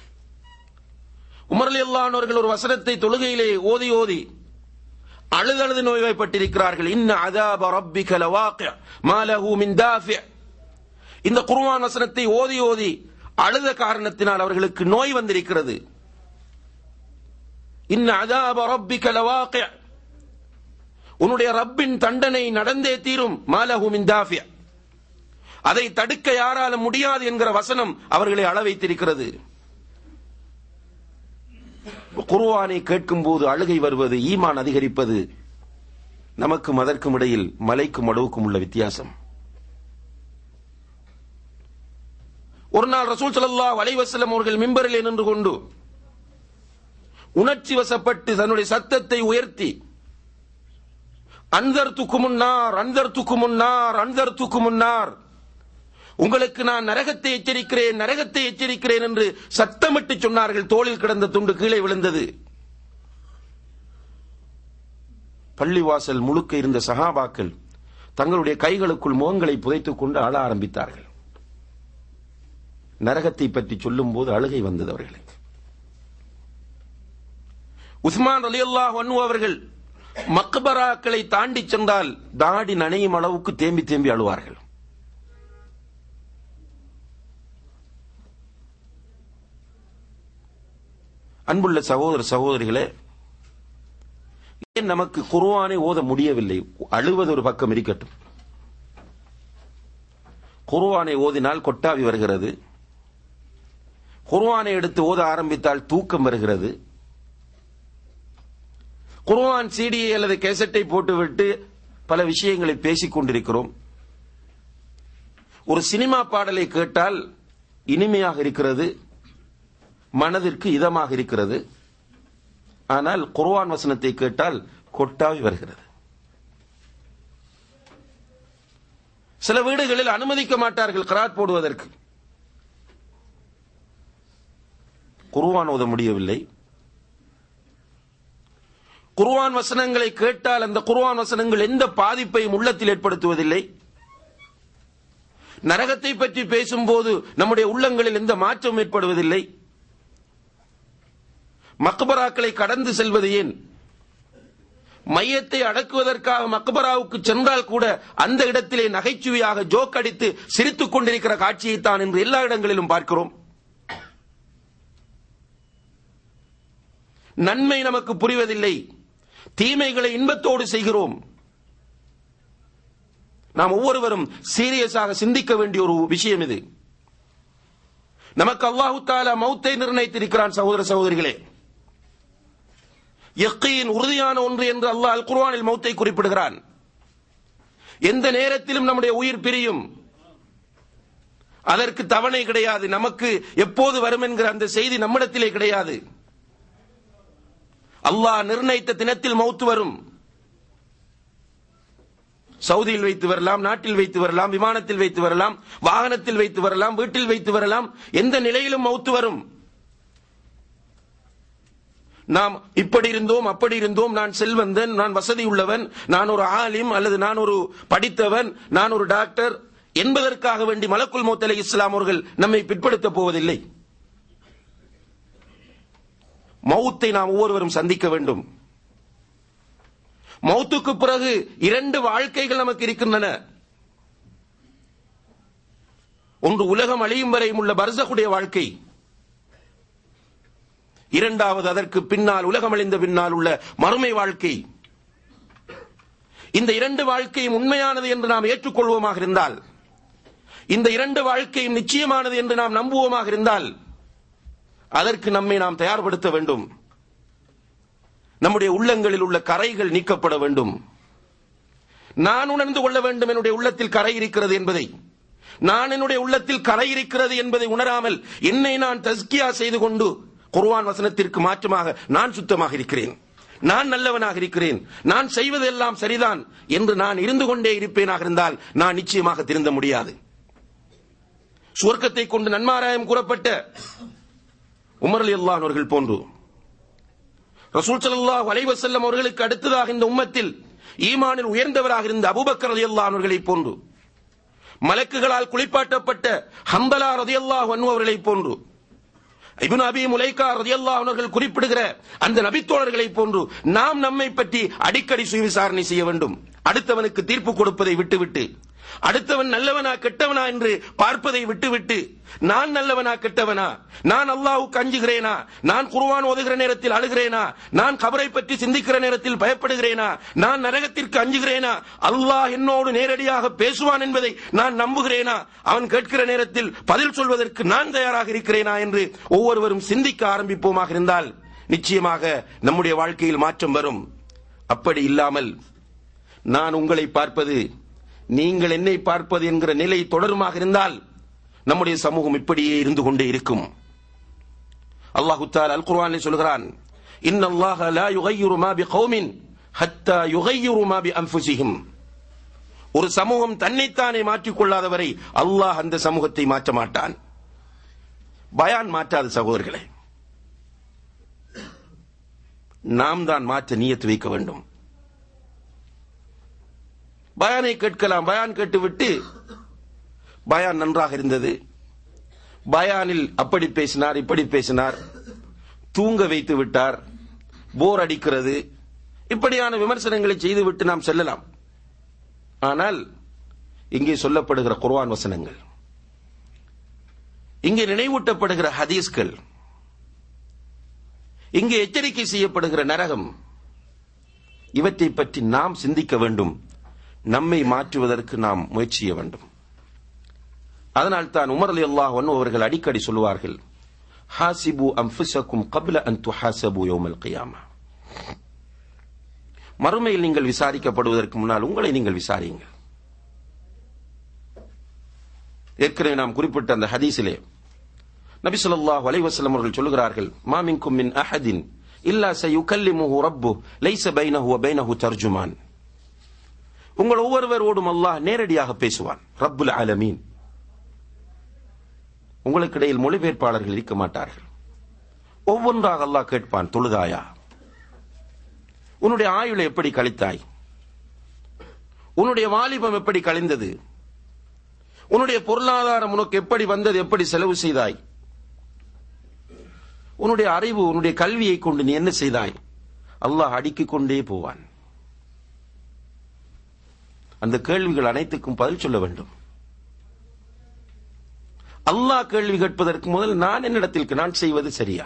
உமர் அல்லான் அவர்கள் ஒரு வசனத்தை தொழுகையிலே ஓதி ஓதி அழுதழுது நோய்வாய்ப்பட்டிருக்கிறார்கள் இன்ன அதாப ரப்பிக லவாqi மா லஹு மின் தாஃபி இந்த குர்ஆன் வசனத்தை ஓதி ஓதி அழுத காரணத்தினால் அவர்களுக்கு நோய் வந்திருக்கிறது இன்ன அதாப ரப்பிக லவாqi உன்னுடைய ரப்பின் தண்டனை நடந்தே தீரும் மா லஹு மின் தாஃபி அதை தடுக்க யாரால முடியாது என்கிற வசனம் அவர்களை அள வைத்திருக்கிறது குர்ஆனை கேட்கும் போது அழுகை வருவது ஈமான் அதிகரிப்பது நமக்கும் அதற்கும் இடையில் மலைக்கும் மடுவுக்கும் உள்ள வித்தியாசம் ஒரு நாள் ரசூல் ஸல்லல்லாஹு அலைஹி வஸல்லம் அவர்கள் மிம்பரிலே நின்று கொண்டு உணர்ச்சி வசப்பட்டு தன்னுடைய சத்தத்தை உயர்த்தி அன்தர் துக்குமுன்னார் அன்தர் துக்குமுன்னார் அன்தர் துக்குமுன்னார் உங்களுக்கு நான் நரகத்தை எச்சரிக்கிறேன் நரகத்தை எச்சரிக்கிறேன் என்று சத்தமிட்டு சொன்னார்கள் தோளில் கிடந்த துண்டு கீழே விழுந்தது பள்ளிவாசல் முழுக்க இருந்த சகாபாக்கள் தங்களுடைய கைகளுக்குள் முகங்களை புதைத்துக் கொண்டு அழ ஆரம்பித்தார்கள் நரகத்தை பற்றி சொல்லும் போது அழுகை வந்தது அவர்களுக்கு உஸ்மான் அலியல்லாஹ் அன்ஹு அவர்கள் மக்பராக்களை தாண்டி சென்றால் தாடி நனையும் அளவுக்கு தேம்பி தேம்பி அழுவார்கள் அன்புள்ள சகோதர சகோதரிகளே ஏன் நமக்கு குர்ஆனை ஓத முடியவில்லை அழுவது ஒரு பக்கம் இருக்கட்டும் குர்ஆனை ஓதினால் கொட்டாவி வருகிறது குர்ஆனை எடுத்து ஓத ஆரம்பித்தால் தூக்கம் வருகிறது குர்ஆன் சிடியை அல்லது கேசட்டை போட்டுவிட்டு பல விஷயங்களை பேசிக் கொண்டிருக்கிறோம் ஒரு சினிமா பாடலை கேட்டால் இனிமையாக இருக்கிறது மனதிற்கு இதமாக இருக்கிறது ஆனால் குர்ஆன் வசனத்தை கேட்டால் கொட்டாவி வருகிறது சில வீடுகளில் அனுமதிக்க மாட்டார்கள் கராத் போடுவதற்கு குர்ஆன் ஓத முடியவில்லை குர்ஆன் வசனங்களை கேட்டால் அந்த குர்ஆன் வசனங்கள் எந்த பாதிப்பையும் உள்ளத்தில் ஏற்படுத்துவதில்லை நரகத்தை பற்றி பேசும்போது நம்முடைய உள்ளங்களில் எந்த மாற்றம் ஏற்படுவதில்லை மக்பராக்களை கடந்து செல்வது ஏன் மையத்தை அடக்குவதற்காக மக்பராவுக்கு சென்றால் கூட அந்த இடத்திலே நகைச்சுவையாக ஜோக் அடித்து சிரித்துக் கொண்டிருக்கிற காட்சியைத்தான் இன்று எல்லா இடங்களிலும் பார்க்கிறோம் நன்மை நமக்கு புரிவதில்லை தீமைகளை இன்பத்தோடு செய்கிறோம் நாம் ஒவ்வொருவரும் சீரியஸாக சிந்திக்க வேண்டிய ஒரு விஷயம் இது நமக்கு அல்லாஹு தாலா மௌத்தை நிர்ணயித்திருக்கிறான் சகோதர சகோதரிகளே யக்கீன் உறுதியான ஒன்று என்று அல்லாஹ் அல் குர்ஆனில் மௌத்தை குறிப்பிடுகிறான் எந்த நேரத்திலும் நம்முடைய உயிர் பிரியும் அதற்கு தவணை கிடையாது நமக்கு எப்போது வரும் என்கிற அந்த செய்தி நம்மிடத்திலே கிடையாது அல்லாஹ் நிர்ணயித்த தினத்தில் மௌத்து வரும் சவுதியில் வைத்து வரலாம் நாட்டில் வைத்து வரலாம் விமானத்தில் வைத்து வரலாம் வாகனத்தில் வைத்து வரலாம் வீட்டில் வைத்து வரலாம் எந்த நிலையிலும் மௌத்து வரும் நாம் இப்படி இருந்தோம் அப்படி இருந்தோம் நான் செல்வந்தன் நான் வசதி உள்ளவன் நான் ஒரு ஆலிம் அல்லது நான் ஒரு படித்தவன் நான் ஒரு டாக்டர் என்பதற்காக வேண்டி மலக்குல் மௌத் அலி இஸ்லாம் அவர்கள் நம்மை பிற்படுத்தப் போவதில்லை மௌத்தை நாம் ஒவ்வொருவரும் சந்திக்க வேண்டும் மௌத்துக்கு பிறகு இரண்டு வாழ்க்கைகள் நமக்கு இருக்கின்றன ஒன்று உலகம் அழியும் வரையும் உள்ள பர்சகுடைய வாழ்க்கை இரண்டாவது அதற்கு பின்னால் உலகம் அழிந்த பின்னால் உள்ள மறுமை வாழ்க்கை இந்த இரண்டு வாழ்க்கையும் உண்மையானது என்று நாம் ஏற்றுக்கொள்வோமாக இருந்தால் இந்த இரண்டு வாழ்க்கையும் நிச்சயமானது என்று நாம் நம்புவோமாக இருந்தால் அதற்கு நம்மை நாம் தயார்படுத்த வேண்டும் நம்முடைய உள்ளங்களில் உள்ள கரைகள் நீக்கப்பட வேண்டும் நான் உணர்ந்து கொள்ள வேண்டும் என்னுடைய உள்ளத்தில் கரை இருக்கிறது என்பதை நான் என்னுடைய உள்ளத்தில் கரை இருக்கிறது என்பதை உணராமல் என்னை நான் தஸ்கியா செய்து கொண்டு குர்வான் வசனத்திற்கு மாற்றமாக நான் சுத்தமாக இருக்கிறேன் நான் நல்லவனாக இருக்கிறேன் நான் செய்வதெல்லாம் சரிதான் என்று நான் இருந்து கொண்டே இருப்பேனாக இருந்தால் நான் நிச்சயமாக திருந்த முடியாது சுவர்க்கத்தை கொண்டு நன்மாராயம் கூறப்பட்ட உமர் அலி அல்லாஹ் அவர்கள் போன்று ரசூல் ஸல்லல்லாஹு அலைஹி வஸல்லம் அவர்களுக்கு அடுத்ததாக இந்த உம்மத்தில் ஈமானில் உயர்ந்தவராக இருந்த அபூபக்கர் ரலியல்லாஹு அவர்களை போன்று மலக்குகளால் குளிப்பாட்டப்பட்ட ஹம்பலா ரலியல்லாஹு அன்ஹு அவர்களை போன்று இப்னு அபி முலைகா ரலியல்லாஹு அவர்கள் குறிப்பிடுகிற அந்த நபித்தோழர்களை போன்று நாம் நம்மை பற்றி அடிக்கடி சுயவிசாரணை செய்ய வேண்டும் அடுத்தவனுக்கு தீர்ப்பு கொடுப்பதை விட்டுவிட்டு அடுத்தவன் நல்லவனா கெட்டவனா என்று பார்ப்பதை விட்டுவிட்டு நான் நல்லவனா கெட்டவனா நான் அல்லாஹ்வுக்கு அஞ்சுகிறேனா நான் குர்ஆன் ஓதுகிற நேரத்தில் அழுகிறேனா நான் கபரை பற்றி சிந்திக்கிற நேரத்தில் பயப்படுகிறேனா நான் நரகத்திற்கு அஞ்சுகிறேனா அல்லாஹ் என்னோடு நேரடியாக பேசுவான் என்பதை நான் நம்புகிறேனா அவன் கேட்கிற நேரத்தில் பதில் சொல்வதற்கு நான் தயாராக இருக்கிறேனா என்று ஒவ்வொருவரும் சிந்திக்க ஆரம்பிப்போமாக இருந்தால் நிச்சயமாக நம்முடைய வாழ்க்கையில் மாற்றம் வரும் அப்படி இல்லாமல் நான் உங்களை பார்ப்பது நீங்கள் என்னை பார்ப்பது என்கிற நிலை தொடருமாக இருந்தால் நம்முடைய சமூகம் இப்படியே இருந்து கொண்டே இருக்கும் அல்லாஹு தால் அல் குர்ஆனில் சொல்கிறான் இன் அல்லாஹ லா யுகையிரு மா பி கௌமின் ஹத்தா யுகையிரு மா பி அன்ஃபுசிஹிம் ஒரு சமூகம் தன்னைத்தானே மாற்றிக் கொள்ளாதவரை அல்லாஹ் அந்த சமூகத்தை மாற்ற மாட்டான் பயான் மாற்றாத சகோதரர்களே நாம் தான் மாற்ற நியத்து வைக்க வேண்டும் பயானை கேட்கலாம் பயான் கேட்டுவிட்டு பயான் நன்றாக இருந்தது பயானில் அப்படி பேசினார் இப்படி பேசினார் தூங்க வைத்து விட்டார் போர் அடிக்கிறது இப்படியான விமர்சனங்களை செய்துவிட்டு நாம் செல்லலாம் ஆனால் இங்கே சொல்லப்படுகிற குர்ஆன் வசனங்கள் இங்கே நினைவூட்டப்படுகிற ஹதீஸ்கள் இங்கே எச்சரிக்கை செய்யப்படுகிற நரகம் இவற்றை பற்றி நாம் சிந்திக்க வேண்டும் நம்மை மாற்றுவதற்கு நாம் முயற்சி செய்ய வேண்டும் அதனால் தான் உமர் அலி அல்லாஹ் அவர்கள் அடிக்கடி சொல்லுவார்கள் ஹாசிபு அன்ஃபுசக்கும் கபில அன் துஹாசபு யௌமல் கியாமா மறுமையில் நீங்கள் விசாரிக்கப்படுவதற்கு முன்னால் உங்களை நீங்கள் விசாரியுங்கள் ஏற்கனவே நாம் குறிப்பிட்ட அந்த ஹதீஸிலே நபி ஸல்லல்லாஹு அலைஹி வஸல்லம் அவர்கள் சொல்லுகிறார்கள் மா மின்கும் மின் அஹதின் இல்லா சயுகல்லிமுஹு ரப்பு லைஸ பைனஹு வ பைனஹு தர்ஜுமான் உங்கள் ஒவ்வொருவரோடும் அல்லாஹ் நேரடியாக பேசுவான் ரப்புல் ஆலமீன் உங்களுக்கு இடையில் மொழிபெயர்ப்பாளர்கள் இருக்க மாட்டார்கள் ஒவ்வொன்றாக அல்லாஹ் கேட்பான் தொழுதாயா உன்னுடைய ஆயுளை எப்படி கழித்தாய் உன்னுடைய வாலிபம் எப்படி கழிந்தது உன்னுடைய பொருளாதாரம் உனக்கு எப்படி வந்தது எப்படி செலவு செய்தாய் உன்னுடைய அறிவு உன்னுடைய கல்வியை கொண்டு நீ என்ன செய்தாய் அல்லாஹ் அடுக்கிக் கொண்டே போவான் அந்த கேள்விகள் அனைத்துக்கும் பதில் சொல்ல வேண்டும் அல்லாஹ் கேள்வி கேட்பதற்கு முதல் நான் என்னிடத்தில் நான் செய்வது சரியா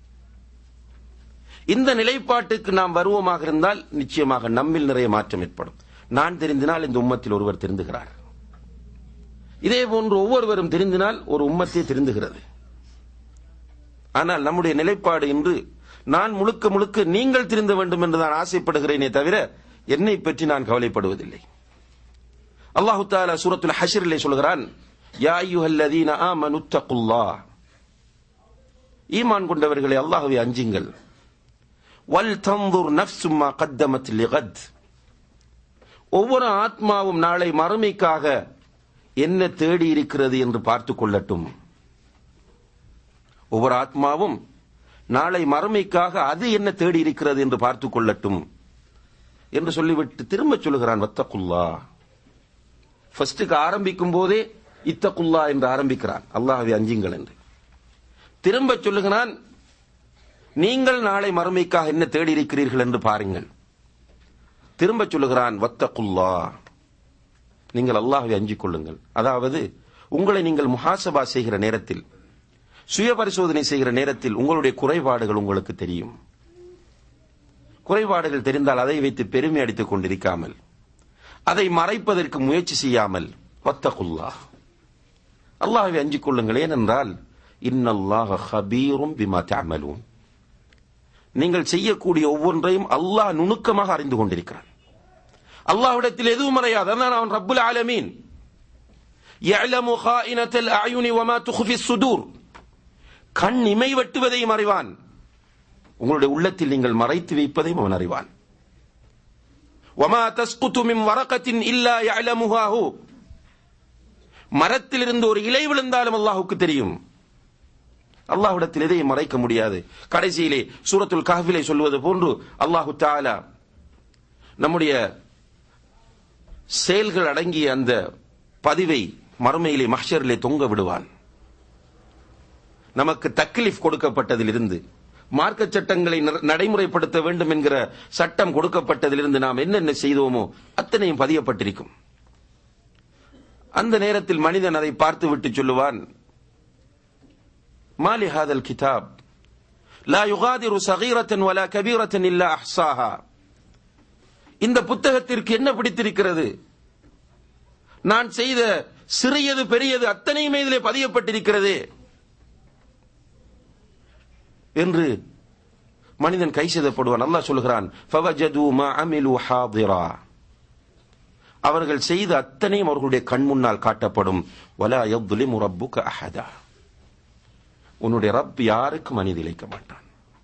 இந்த நிலைப்பாட்டுக்கு நாம் வருவோமாக இருந்தால் நிச்சயமாக நம்மில் நிறைய மாற்றம் ஏற்படும் நான் தெரிந்தினால் இந்த உம்மத்தில் ஒருவர் திருந்துகிறார் இதே போன்று ஒவ்வொருவரும் தெரிந்தினால் ஒரு உம்மத்தை திருந்துகிறது ஆனால் நம்முடைய நிலைப்பாடு இன்று நான் முழுக்க முழுக்க நீங்கள் திருந்த வேண்டும் என்று நான் ஆசைப்படுகிறேனே தவிர என்னை பற்றி நான் கவலைப்படுவதில்லை அல்லாஹு தாலா சூரத்துல் ஹஷரிலே சொல்கிறான் யா அய்யுஹல்லதீன ஆமனு தக்குல்லாஹ் ஈமான் கொண்டவர்களை அல்லாஹ்வை அஞ்சுங்கள் வல் தந்துர் நஃப்சும்மா கத்தமத் லிகத் ஒவ்வொரு ஆத்மாவும் நாளை மறுமைக்காக என்ன தேடி இருக்கிறது என்று பார்த்துக் கொள்ளட்டும் ஒவ்வொரு ஆத்மாவும் நாளை மறுமைக்காக அது என்ன தேடி இருக்கிறது என்று பார்த்துக் கொள்ளட்டும் என்று சொல்லிவிட்டு திரும்ப சொல்லுகிறான் வத்தகுல்லா ஃபர்ஸ்டுக்கு ஆரம்பிக்கும் போதே இத்தகுல்லா என்று ஆரம்பிக்கிறான் அல்லாஹ்வை அஞ்சுங்கள் என்று திரும்ப சொல்லுகிறான் நீங்கள் நாளை மறுமைக்காக என்ன தேடி இருக்கிறீர்கள் என்று பாருங்கள் திரும்ப சொல்லுகிறான் வத்தகுல்லா நீங்கள் அல்லாஹ்வை அஞ்சிக் கொள்ளுங்கள் அதாவது உங்களை நீங்கள் முஹாசபா செய்கிற நேரத்தில் சுய பரிசோதனை செய்கிற நேரத்தில் உங்களுடைய குறைபாடுகள் உங்களுக்கு தெரியும் குறைபாடுகள் தெரிந்தால் அதை வைத்து பெருமை அடித்துக் கொண்டிருக்காமல் அதை மறைப்பதற்கு முயற்சி செய்யாமல் வத்தகுல்லா அல்லாஹ்வை அஞ்சிக் கொள்ளுங்கள் ஏனென்றால் இன்னல்லாஹ ஹபீரும் பிமா தஅமலூன் நீங்கள் செய்யக்கூடிய ஒவ்வொன்றையும் அல்லாஹ் நுணுக்கமாக அறிந்து கொண்டிருக்கிறான் அல்லாஹ்விடத்தில் எதுவும் மறையாது அதான் அவன் ரப்புல் ஆலமீன் يعلم خائنة الأعين وما تخفي الصدور கண் இமை வெட்டுவதையும் அறிவான் உங்களுடைய உள்ளத்தில் நீங்கள் மறைத்து வைப்பதையும் அவன் அறிவான் وما تسقط من ورقة إلا يعلمها هو மரத்திலிருந்து ஒரு இலை விழுந்தாலும் அல்லாஹுக்கு தெரியும் அல்லாஹ்விடத்தில் எதையும் மறைக்க முடியாது கடைசியிலே சூரத்துல் கஹ்ஃபிலே சொல்வது போன்று அல்லாஹு தாலா நம்முடைய செயல்கள் அடங்கிய அந்த பதிவை மறுமையிலே மஹ்ஷரிலே தொங்க விடுவான் நமக்கு தக்லீஃப் கொடுக்கப்பட்டதிலிருந்து மார்க்க சட்டங்களை நட- நடைமுறைப்படுத்த வேண்டும் என்கிற சட்டம் கொடுக்கப்பட்டதிலிருந்து நாம் என்னென்ன செய்தோமோ அத்தனையும் பதியப்பட்டிருக்கும் அந்த நேரத்தில் மனிதன் அதை பார்த்துவிட்டு சொல்லுவான் மாலி ஹாதல் கிதாப் லா யுகாதிரு சகீரத்தன் வலா கபீரத்தன் இல்லா அஹ்சாஹா இந்த புத்தகத்திற்கு என்ன பிடித்திருக்கிறது நான் செய்த சிறியது பெரியது அத்தனையுமே இதிலே பதியப்பட்டிருக்கிறதே என்று மனிதன் கை செய்தப்படுவான் அல்லாஹ் சொல்கிறான் "ஃபவஜது மா அமிலு ஹாதிரா." அவர்கள் செய்த அத்தனையும் அவர்களுடைய கண் முன்னால் காட்டப்படும் வலா யظ்லிமு ரப்புக அஹதா உன்னுடைய ரப் யாருக்கும் அநீதி இழைக்க மாட்டான்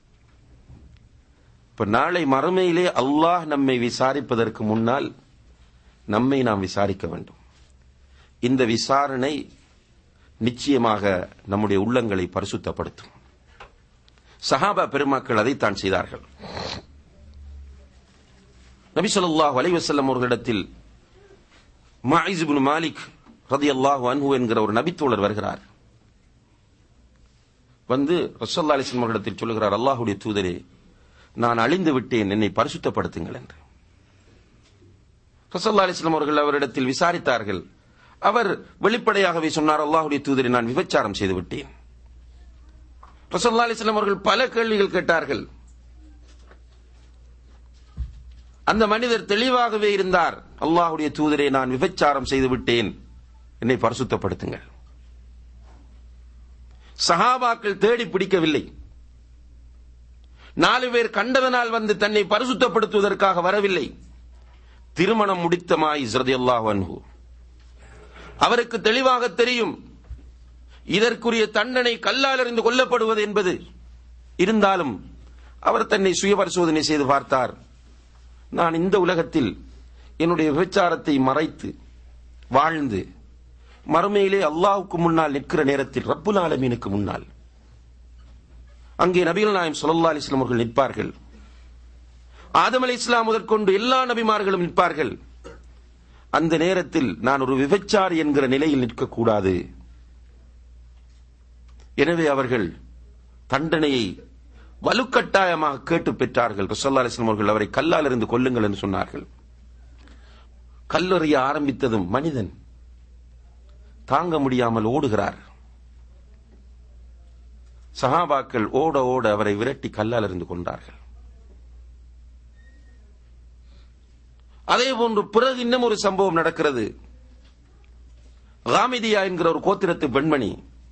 இப்ப நாளை மறுமையிலே அல்லாஹ் நம்மை விசாரிப்பதற்கு முன்னால் நம்மை நாம் விசாரிக்க வேண்டும் இந்த விசாரணை நிச்சயமாக நம்முடைய உள்ளங்களை பரிசுத்தப்படுத்தும் சஹாபா பெருமக்கள் அதைத்தான் செய்தார்கள் நபி ஸல்லல்லாஹு அலைஹி வஸல்லம் அவர்களிடத்தில் மாயிஸ் இப்னு மாலிக் ரலியல்லாஹு அன்ஹு என்கிற ஒரு நபித்தோழர் வருகிறார் வந்து ரசல்லா அலிஸ்லாம் அவர்களிடத்தில் சொல்லுகிறார் அல்லாஹ்வுடைய தூதரே நான் அழிந்து விட்டேன் என்னை பரிசுத்தப்படுத்துங்கள் என்று ரசல்லா அலிஸ்லாம் அவர்கள் அவரிடத்தில் விசாரித்தார்கள் அவர் வெளிப்படையாகவே சொன்னார் அல்லாஹ்வுடைய தூதரை நான் விபச்சாரம் செய்து விட்டேன் ரசல்லா அலிஸ்லாம் அவர்கள் பல கேள்விகள் கேட்டார்கள் அந்த மனிதர் தெளிவாகவே இருந்தார் அல்லாஹ்வுடைய தூதரை நான் விபச்சாரம் செய்து விட்டேன் என்னை பரிசுத்தப்படுத்துங்கள் சஹாபாக்கள் தேடி பிடிக்கவில்லை நாலு பேர் கண்டதனால் வந்து தன்னை பரிசுத்தப்படுத்துவதற்காக வரவில்லை திருமணம் முடித்த மாயிஸ் ரலியல்லாஹு அன்ஹு அவருக்கு தெளிவாக தெரியும் இதற்குரிய தண்டனை கல்லால் எறிந்து கொல்லப்படுவது என்பது இருந்தாலும் அவர் தன்னை சுய பரிசோதனை செய்து பார்த்தார் நான் இந்த உலகத்தில் என்னுடைய விபச்சாரத்தை மறைத்து வாழ்ந்து மறுமையிலே அல்லாஹ்வுக்கு முன்னால் நிற்கிற நேரத்தில் ரப்புல் ஆலமீனுக்கு முன்னால் அங்கே நபிகள் நாயம் ஸல்லல்லாஹு அலைஹி வஸல்லம் அவர்கள் நிற்பார்கள் ஆதம் அலை இஸ்லாம் முதற்கொண்டு எல்லா நபிமார்களும் நிற்பார்கள் அந்த நேரத்தில் நான் ஒரு விபச்சாரி என்கிற நிலையில் நிற்கக்கூடாது எனவே அவர்கள் தண்டனையை வலுக்கட்டாயமாக கேட்டு பெற்றார்கள் ரசல்லா அலிஸ்லாம் அவர்கள் அவரை கல்லால் இருந்து கொல்லுங்கள் என்று சொன்னார்கள் கல்லறிய ஆரம்பித்ததும் மனிதன் தாங்க முடியாமல் ஓடுகிறார் சஹாபாக்கள் ஓட ஓட அவரை விரட்டி கல்லால் இருந்து கொண்டார்கள் அதே போன்று பிறகு இன்னும் ஒரு சம்பவம் நடக்கிறது ராமிதியா என்கிற ஒரு கோத்திரத்து பெண்மணி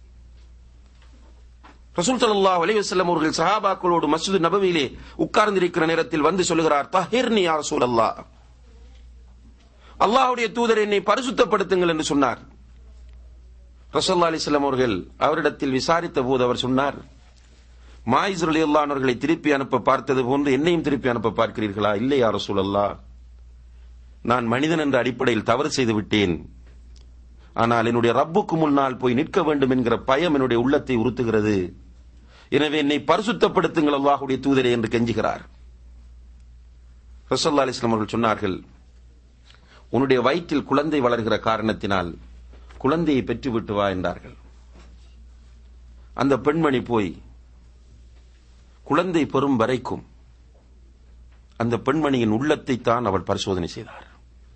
ரசூல் ஸல்லல்லாஹு அலைஹி வஸல்லம் அவர்கள் சஹாபாக்களோடு மஸ்ஜித் நபவியிலே உட்கார்ந்திருக்கிற நேரத்தில் வந்து சொல்லுகிறார் தஹிர்னி யா ரசூலல்லாஹ் அல்லாஹ்வுடைய தூதர் என்னை பரிசுத்தப்படுத்துங்கள் என்று சொன்னார் ரசல்லா அலிஸ்லாம் அவர்கள் அவரிடத்தில் விசாரித்த போது அவர் சொன்னார் மாயிஸ் அலியுல்லானவர்களை திருப்பி அனுப்ப பார்த்தது போன்று என்னையும் திருப்பி அனுப்ப பார்க்கிறீர்களா இல்லையா ரசூலல்லா நான் மனிதன் என்ற அடிப்படையில் தவறு செய்து விட்டேன் ஆனால் என்னுடைய ரப்புக்கு முன்னால் போய் நிற்க வேண்டும் என்கிற பயம் என்னுடைய உள்ளத்தை உறுத்துகிறது எனவே என்னை பரிசுத்தப்படுத்துங்கள் அல்லாஹுடைய தூதரே என்று கெஞ்சுகிறார் ரசல்லா அலிஸ்லாம் அவர்கள் சொன்னார்கள் உன்னுடைய வயிற்றில் குழந்தை வளர்கிற காரணத்தினால் குழந்தையை பெற்றுவிட்டு வா என்றார்கள் அந்த பெண்மணி போய் குழந்தை பெறும் வரைக்கும் அந்த பெண்மணியின் உள்ளத்தை தான் அவள் பரிசோதனை செய்தார்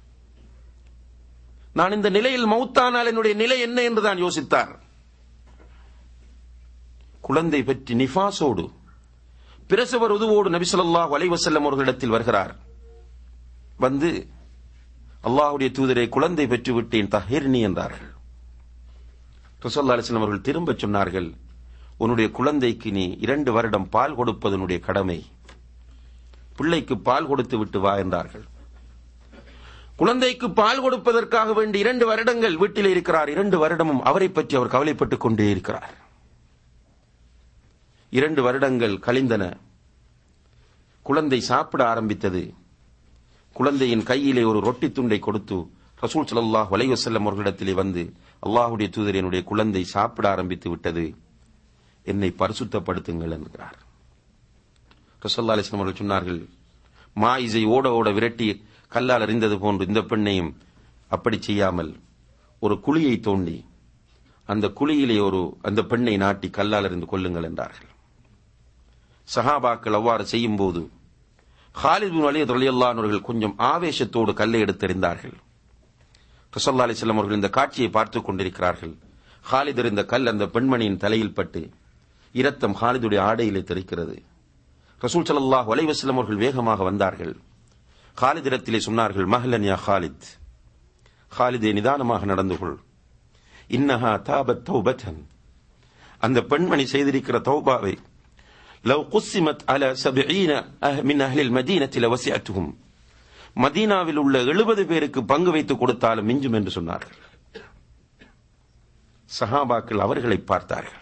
நான் இந்த நிலையில் மௌத்தானால் என்னுடைய நிலை என்ன என்று தான் யோசித்தார் குழந்தை பெற்று நிஃபாசோடு பிரசவர் உதுவோடு நபிசல்லாஹ் அலைவசல்லம் அவர்களிடத்தில் வருகிறார் வந்து அல்லாஹுடைய தூதரை குழந்தை பெற்று விட்டேன் தஹிர்னி என்றார்கள் ரசல்லா அலிஸ்லாம் அவர்கள் திரும்பச் சொன்னார்கள் உன்னுடைய குழந்தைக்கு நீ இரண்டு வருடம் பால் கொடுப்பதனுடைய கடமை பிள்ளைக்கு பால் கொடுத்து விட்டு வா என்றார்கள் குழந்தைக்கு பால் கொடுப்பதற்காக வேண்டி இரண்டு வருடங்கள் வீட்டில் இருக்கிறார் இரண்டு வருடமும் அவரை பற்றி அவர் கவலைப்பட்டுக் கொண்டே இருக்கிறார் இரண்டு வருடங்கள் கழிந்தன குழந்தை சாப்பிட ஆரம்பித்தது குழந்தையின் கையிலே ஒரு ரொட்டி துண்டை கொடுத்து ரசூல் சல்லாஹ் வலைவசல்லம் அவர்களிடத்திலே வந்து அல்லாஹுடைய தூதர் என்னுடைய குழந்தை சாப்பிட ஆரம்பித்து விட்டது என்னை பரிசுத்தப்படுத்துங்கள் என்கிறார் ரசல்லா அலிஸ்லாம் அவர்கள் சொன்னார்கள் மாயிசை ஓட ஓட விரட்டி கல்லால் அறிந்தது போன்று இந்த பெண்ணையும் அப்படி செய்யாமல் ஒரு குழியை தோண்டி அந்த குழியிலே ஒரு அந்த பெண்ணை நாட்டி கல்லால் அறிந்து கொள்ளுங்கள் என்றார்கள் சஹாபாக்கள் அவ்வாறு செய்யும் போது ஹாலித் பின் அலி தொழிலாளர்கள் கொஞ்சம் ஆவேசத்தோடு கல்லை எடுத்தெறிந்தார்கள் ரசல்லா அலிஸ்லாம் அவர்கள் இந்த காட்சியை பார்த்துக் கொண்டிருக்கிறார்கள் ஹாலித் எறிந்த கல் அந்த பெண்மணியின் தலையில் பட்டு இரத்தம் ஹாலிதுடைய ஆடையிலே தெரிக்கிறது ரசூல் சல்லாஹ் வலைவசலம் அவர்கள் வேகமாக வந்தார்கள் ஹாலிதிடத்திலே சொன்னார்கள் மஹலன் யா ஹாலித் ஹாலிதே நிதானமாக நடந்து கொள் இன்னஹா தாபத் தௌபத்தன் அந்த பெண்மணி செய்திருக்கிற தௌபாவை لو قسمت على سبعين من أهل المدينة لوسعتهم மதீனாவில் உள்ள எழுபது பேருக்கு பங்கு வைத்து கொடுத்தாலும் மிஞ்சும் என்று சொன்னார்கள் சஹாபாக்கள் அவர்களை பார்த்தார்கள்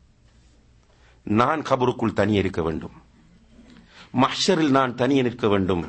நான் கபருக்குள் தனியே இருக்க வேண்டும் மஹ்ஷரில் நான் தனியே நிற்க வேண்டும்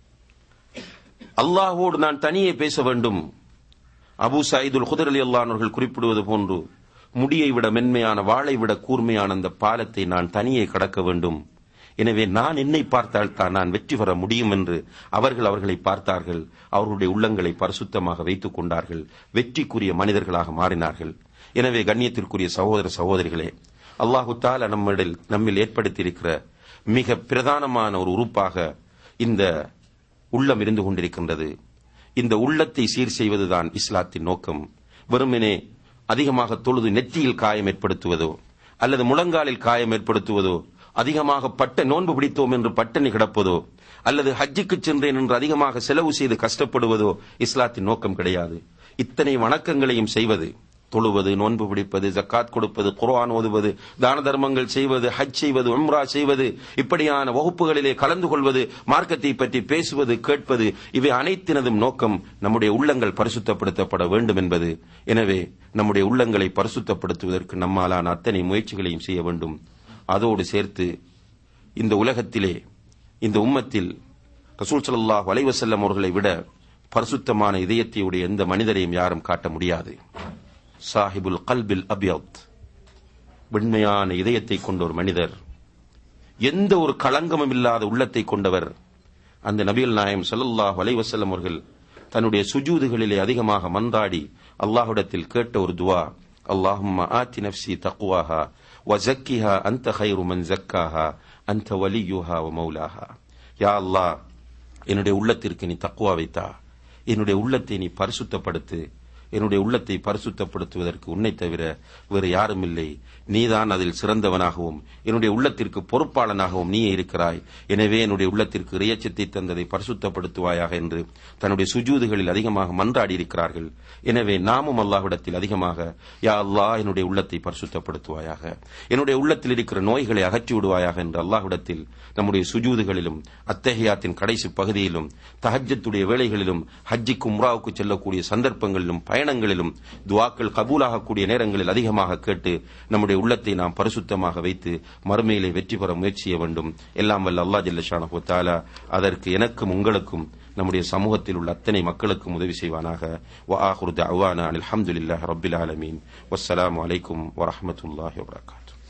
அல்லாஹோடு நான் தனியே பேச வேண்டும் அபு சயீதுல் குதிர் அலி அல்லானவர்கள் குறிப்பிடுவது போன்று முடியை விட மென்மையான வாளை விட கூர்மையான அந்த பாலத்தை நான் தனியே கடக்க வேண்டும் எனவே நான் என்னை பார்த்தால் தான் நான் வெற்றி பெற முடியும் என்று அவர்கள் அவர்களை பார்த்தார்கள் அவர்களுடைய உள்ளங்களை பரிசுத்தமாக வைத்துக் கொண்டார்கள் வெற்றிக்குரிய மனிதர்களாக மாறினார்கள் எனவே கண்ணியத்திற்குரிய சகோதர சகோதரிகளே அல்லாஹு தால நம்மிடல் நம்மில் ஏற்படுத்தியிருக்கிற மிக பிரதானமான ஒரு உறுப்பாக இந்த உள்ளம் இருந்து கொண்டிருக்கின்றது இந்த உள்ளத்தை சீர் செய்வதுதான் இஸ்லாத்தின் நோக்கம் வெறுமனே அதிகமாக தொழுது நெற்றியில் காயம் ஏற்படுத்துவதோ அல்லது முழங்காலில் காயம் ஏற்படுத்துவதோ அதிகமாக பட்ட நோன்பு பிடித்தோம் என்று பட்டணி கிடப்பதோ அல்லது ஹஜ்ஜுக்கு சென்றேன் என்று அதிகமாக செலவு செய்து கஷ்டப்படுவதோ இஸ்லாத்தின் நோக்கம் கிடையாது இத்தனை வணக்கங்களையும் செய்வது தொழுவது நோன்பு பிடிப்பது ஜக்காத் கொடுப்பது குர்ஆன் ஓதுவது தான தர்மங்கள் செய்வது ஹஜ் செய்வது உம்ரா செய்வது இப்படியான வகுப்புகளிலே கலந்து கொள்வது மார்க்கத்தை பற்றி பேசுவது கேட்பது இவை அனைத்தினதும் நோக்கம் நம்முடைய உள்ளங்கள் பரிசுத்தப்படுத்தப்பட வேண்டும் என்பது எனவே நம்முடைய உள்ளங்களை பரிசுத்தப்படுத்துவதற்கு நம்மாலான அத்தனை முயற்சிகளையும் செய்ய வேண்டும் அதோடு சேர்த்து இந்த உலகத்திலே இந்த உம்மத்தில் ரசூல் சல்லாஹ் வலைவசல்லம் அவர்களை விட பரிசுத்தமான இதயத்தையுடைய எந்த மனிதரையும் யாரும் காட்ட முடியாது சாஹிபுல் கல்பில் அபியத் வெண்மையான இதயத்தை கொண்ட ஒரு மனிதர் எந்த ஒரு களங்கமும் இல்லாத உள்ளத்தை கொண்டவர் அந்த நபிகள் நாயம் சல்லல்லாஹ் வலைவசல்லம் அவர்கள் தன்னுடைய சுஜூதுகளிலே அதிகமாக மன்றாடி அல்லாஹுடத்தில் கேட்ட ஒரு துவா அல்லாஹும் ஆத்தி நப்சி தக்குவாஹா வசக்கிஹா அந்த ஹைரு மன் ஜக்காஹா அந்த வலியுஹா வ மௌலாஹா யா அல்லாஹ் என்னுடைய உள்ளத்திற்கு நீ தக்குவா வைத்தா என்னுடைய உள்ளத்தை நீ பரிசுத்தப்படுத்து என்னுடைய உள்ளத்தை பரிசுத்தப்படுத்துவதற்கு உன்னை தவிர வேறு யாரும் இல்லை நீதான் அதில் சிறந்தவனாகவும் என்னுடைய உள்ளத்திற்கு பொறுப்பாளனாகவும் நீயே இருக்கிறாய் எனவே என்னுடைய உள்ளத்திற்கு இறையச்சத்தை தந்ததை பரிசுத்தப்படுத்துவாயாக என்று தன்னுடைய சுஜூதுகளில் அதிகமாக மன்றாடி இருக்கிறார்கள் எனவே நாமும் அல்லாஹ்விடத்தில் அதிகமாக யா அல்லாஹ் என்னுடைய உள்ளத்தை பரிசுத்தப்படுத்துவாயாக என்னுடைய உள்ளத்தில் இருக்கிற நோய்களை அகற்றி விடுவாயாக என்று அல்லாஹ்விடத்தில் நம்முடைய சுஜூதுகளிலும் அத்தகையாத்தின் கடைசி பகுதியிலும் தஹஜத்துடைய வேளைகளிலும் ஹஜ்ஜிக்கு உம்ராவுக்கு செல்லக்கூடிய சந்தர்ப்பங்களிலும் பயன் பயணங்களிலும் துவாக்கள் கபூலாகக்கூடிய நேரங்களில் அதிகமாக கேட்டு நம்முடைய உள்ளத்தை நாம் பரிசுத்தமாக வைத்து மறுமையிலே வெற்றி பெற முயற்சி செய்ய வேண்டும் எல்லாம் வல்ல அல்லா ஜில்லஷானு தாலா அதற்கு எனக்கும் உங்களுக்கும் நம்முடைய சமூகத்தில் உள்ள அத்தனை மக்களுக்கும் உதவி செய்வானாக வ ஆஹுரு தஅவானா அனில் ஹம்துலில்லாஹி ரப்பில் ஆலமீன் வஸ்ஸலாமு அலைக்கும் வரஹ்மத்துல்லாஹி வபரகாத்துஹு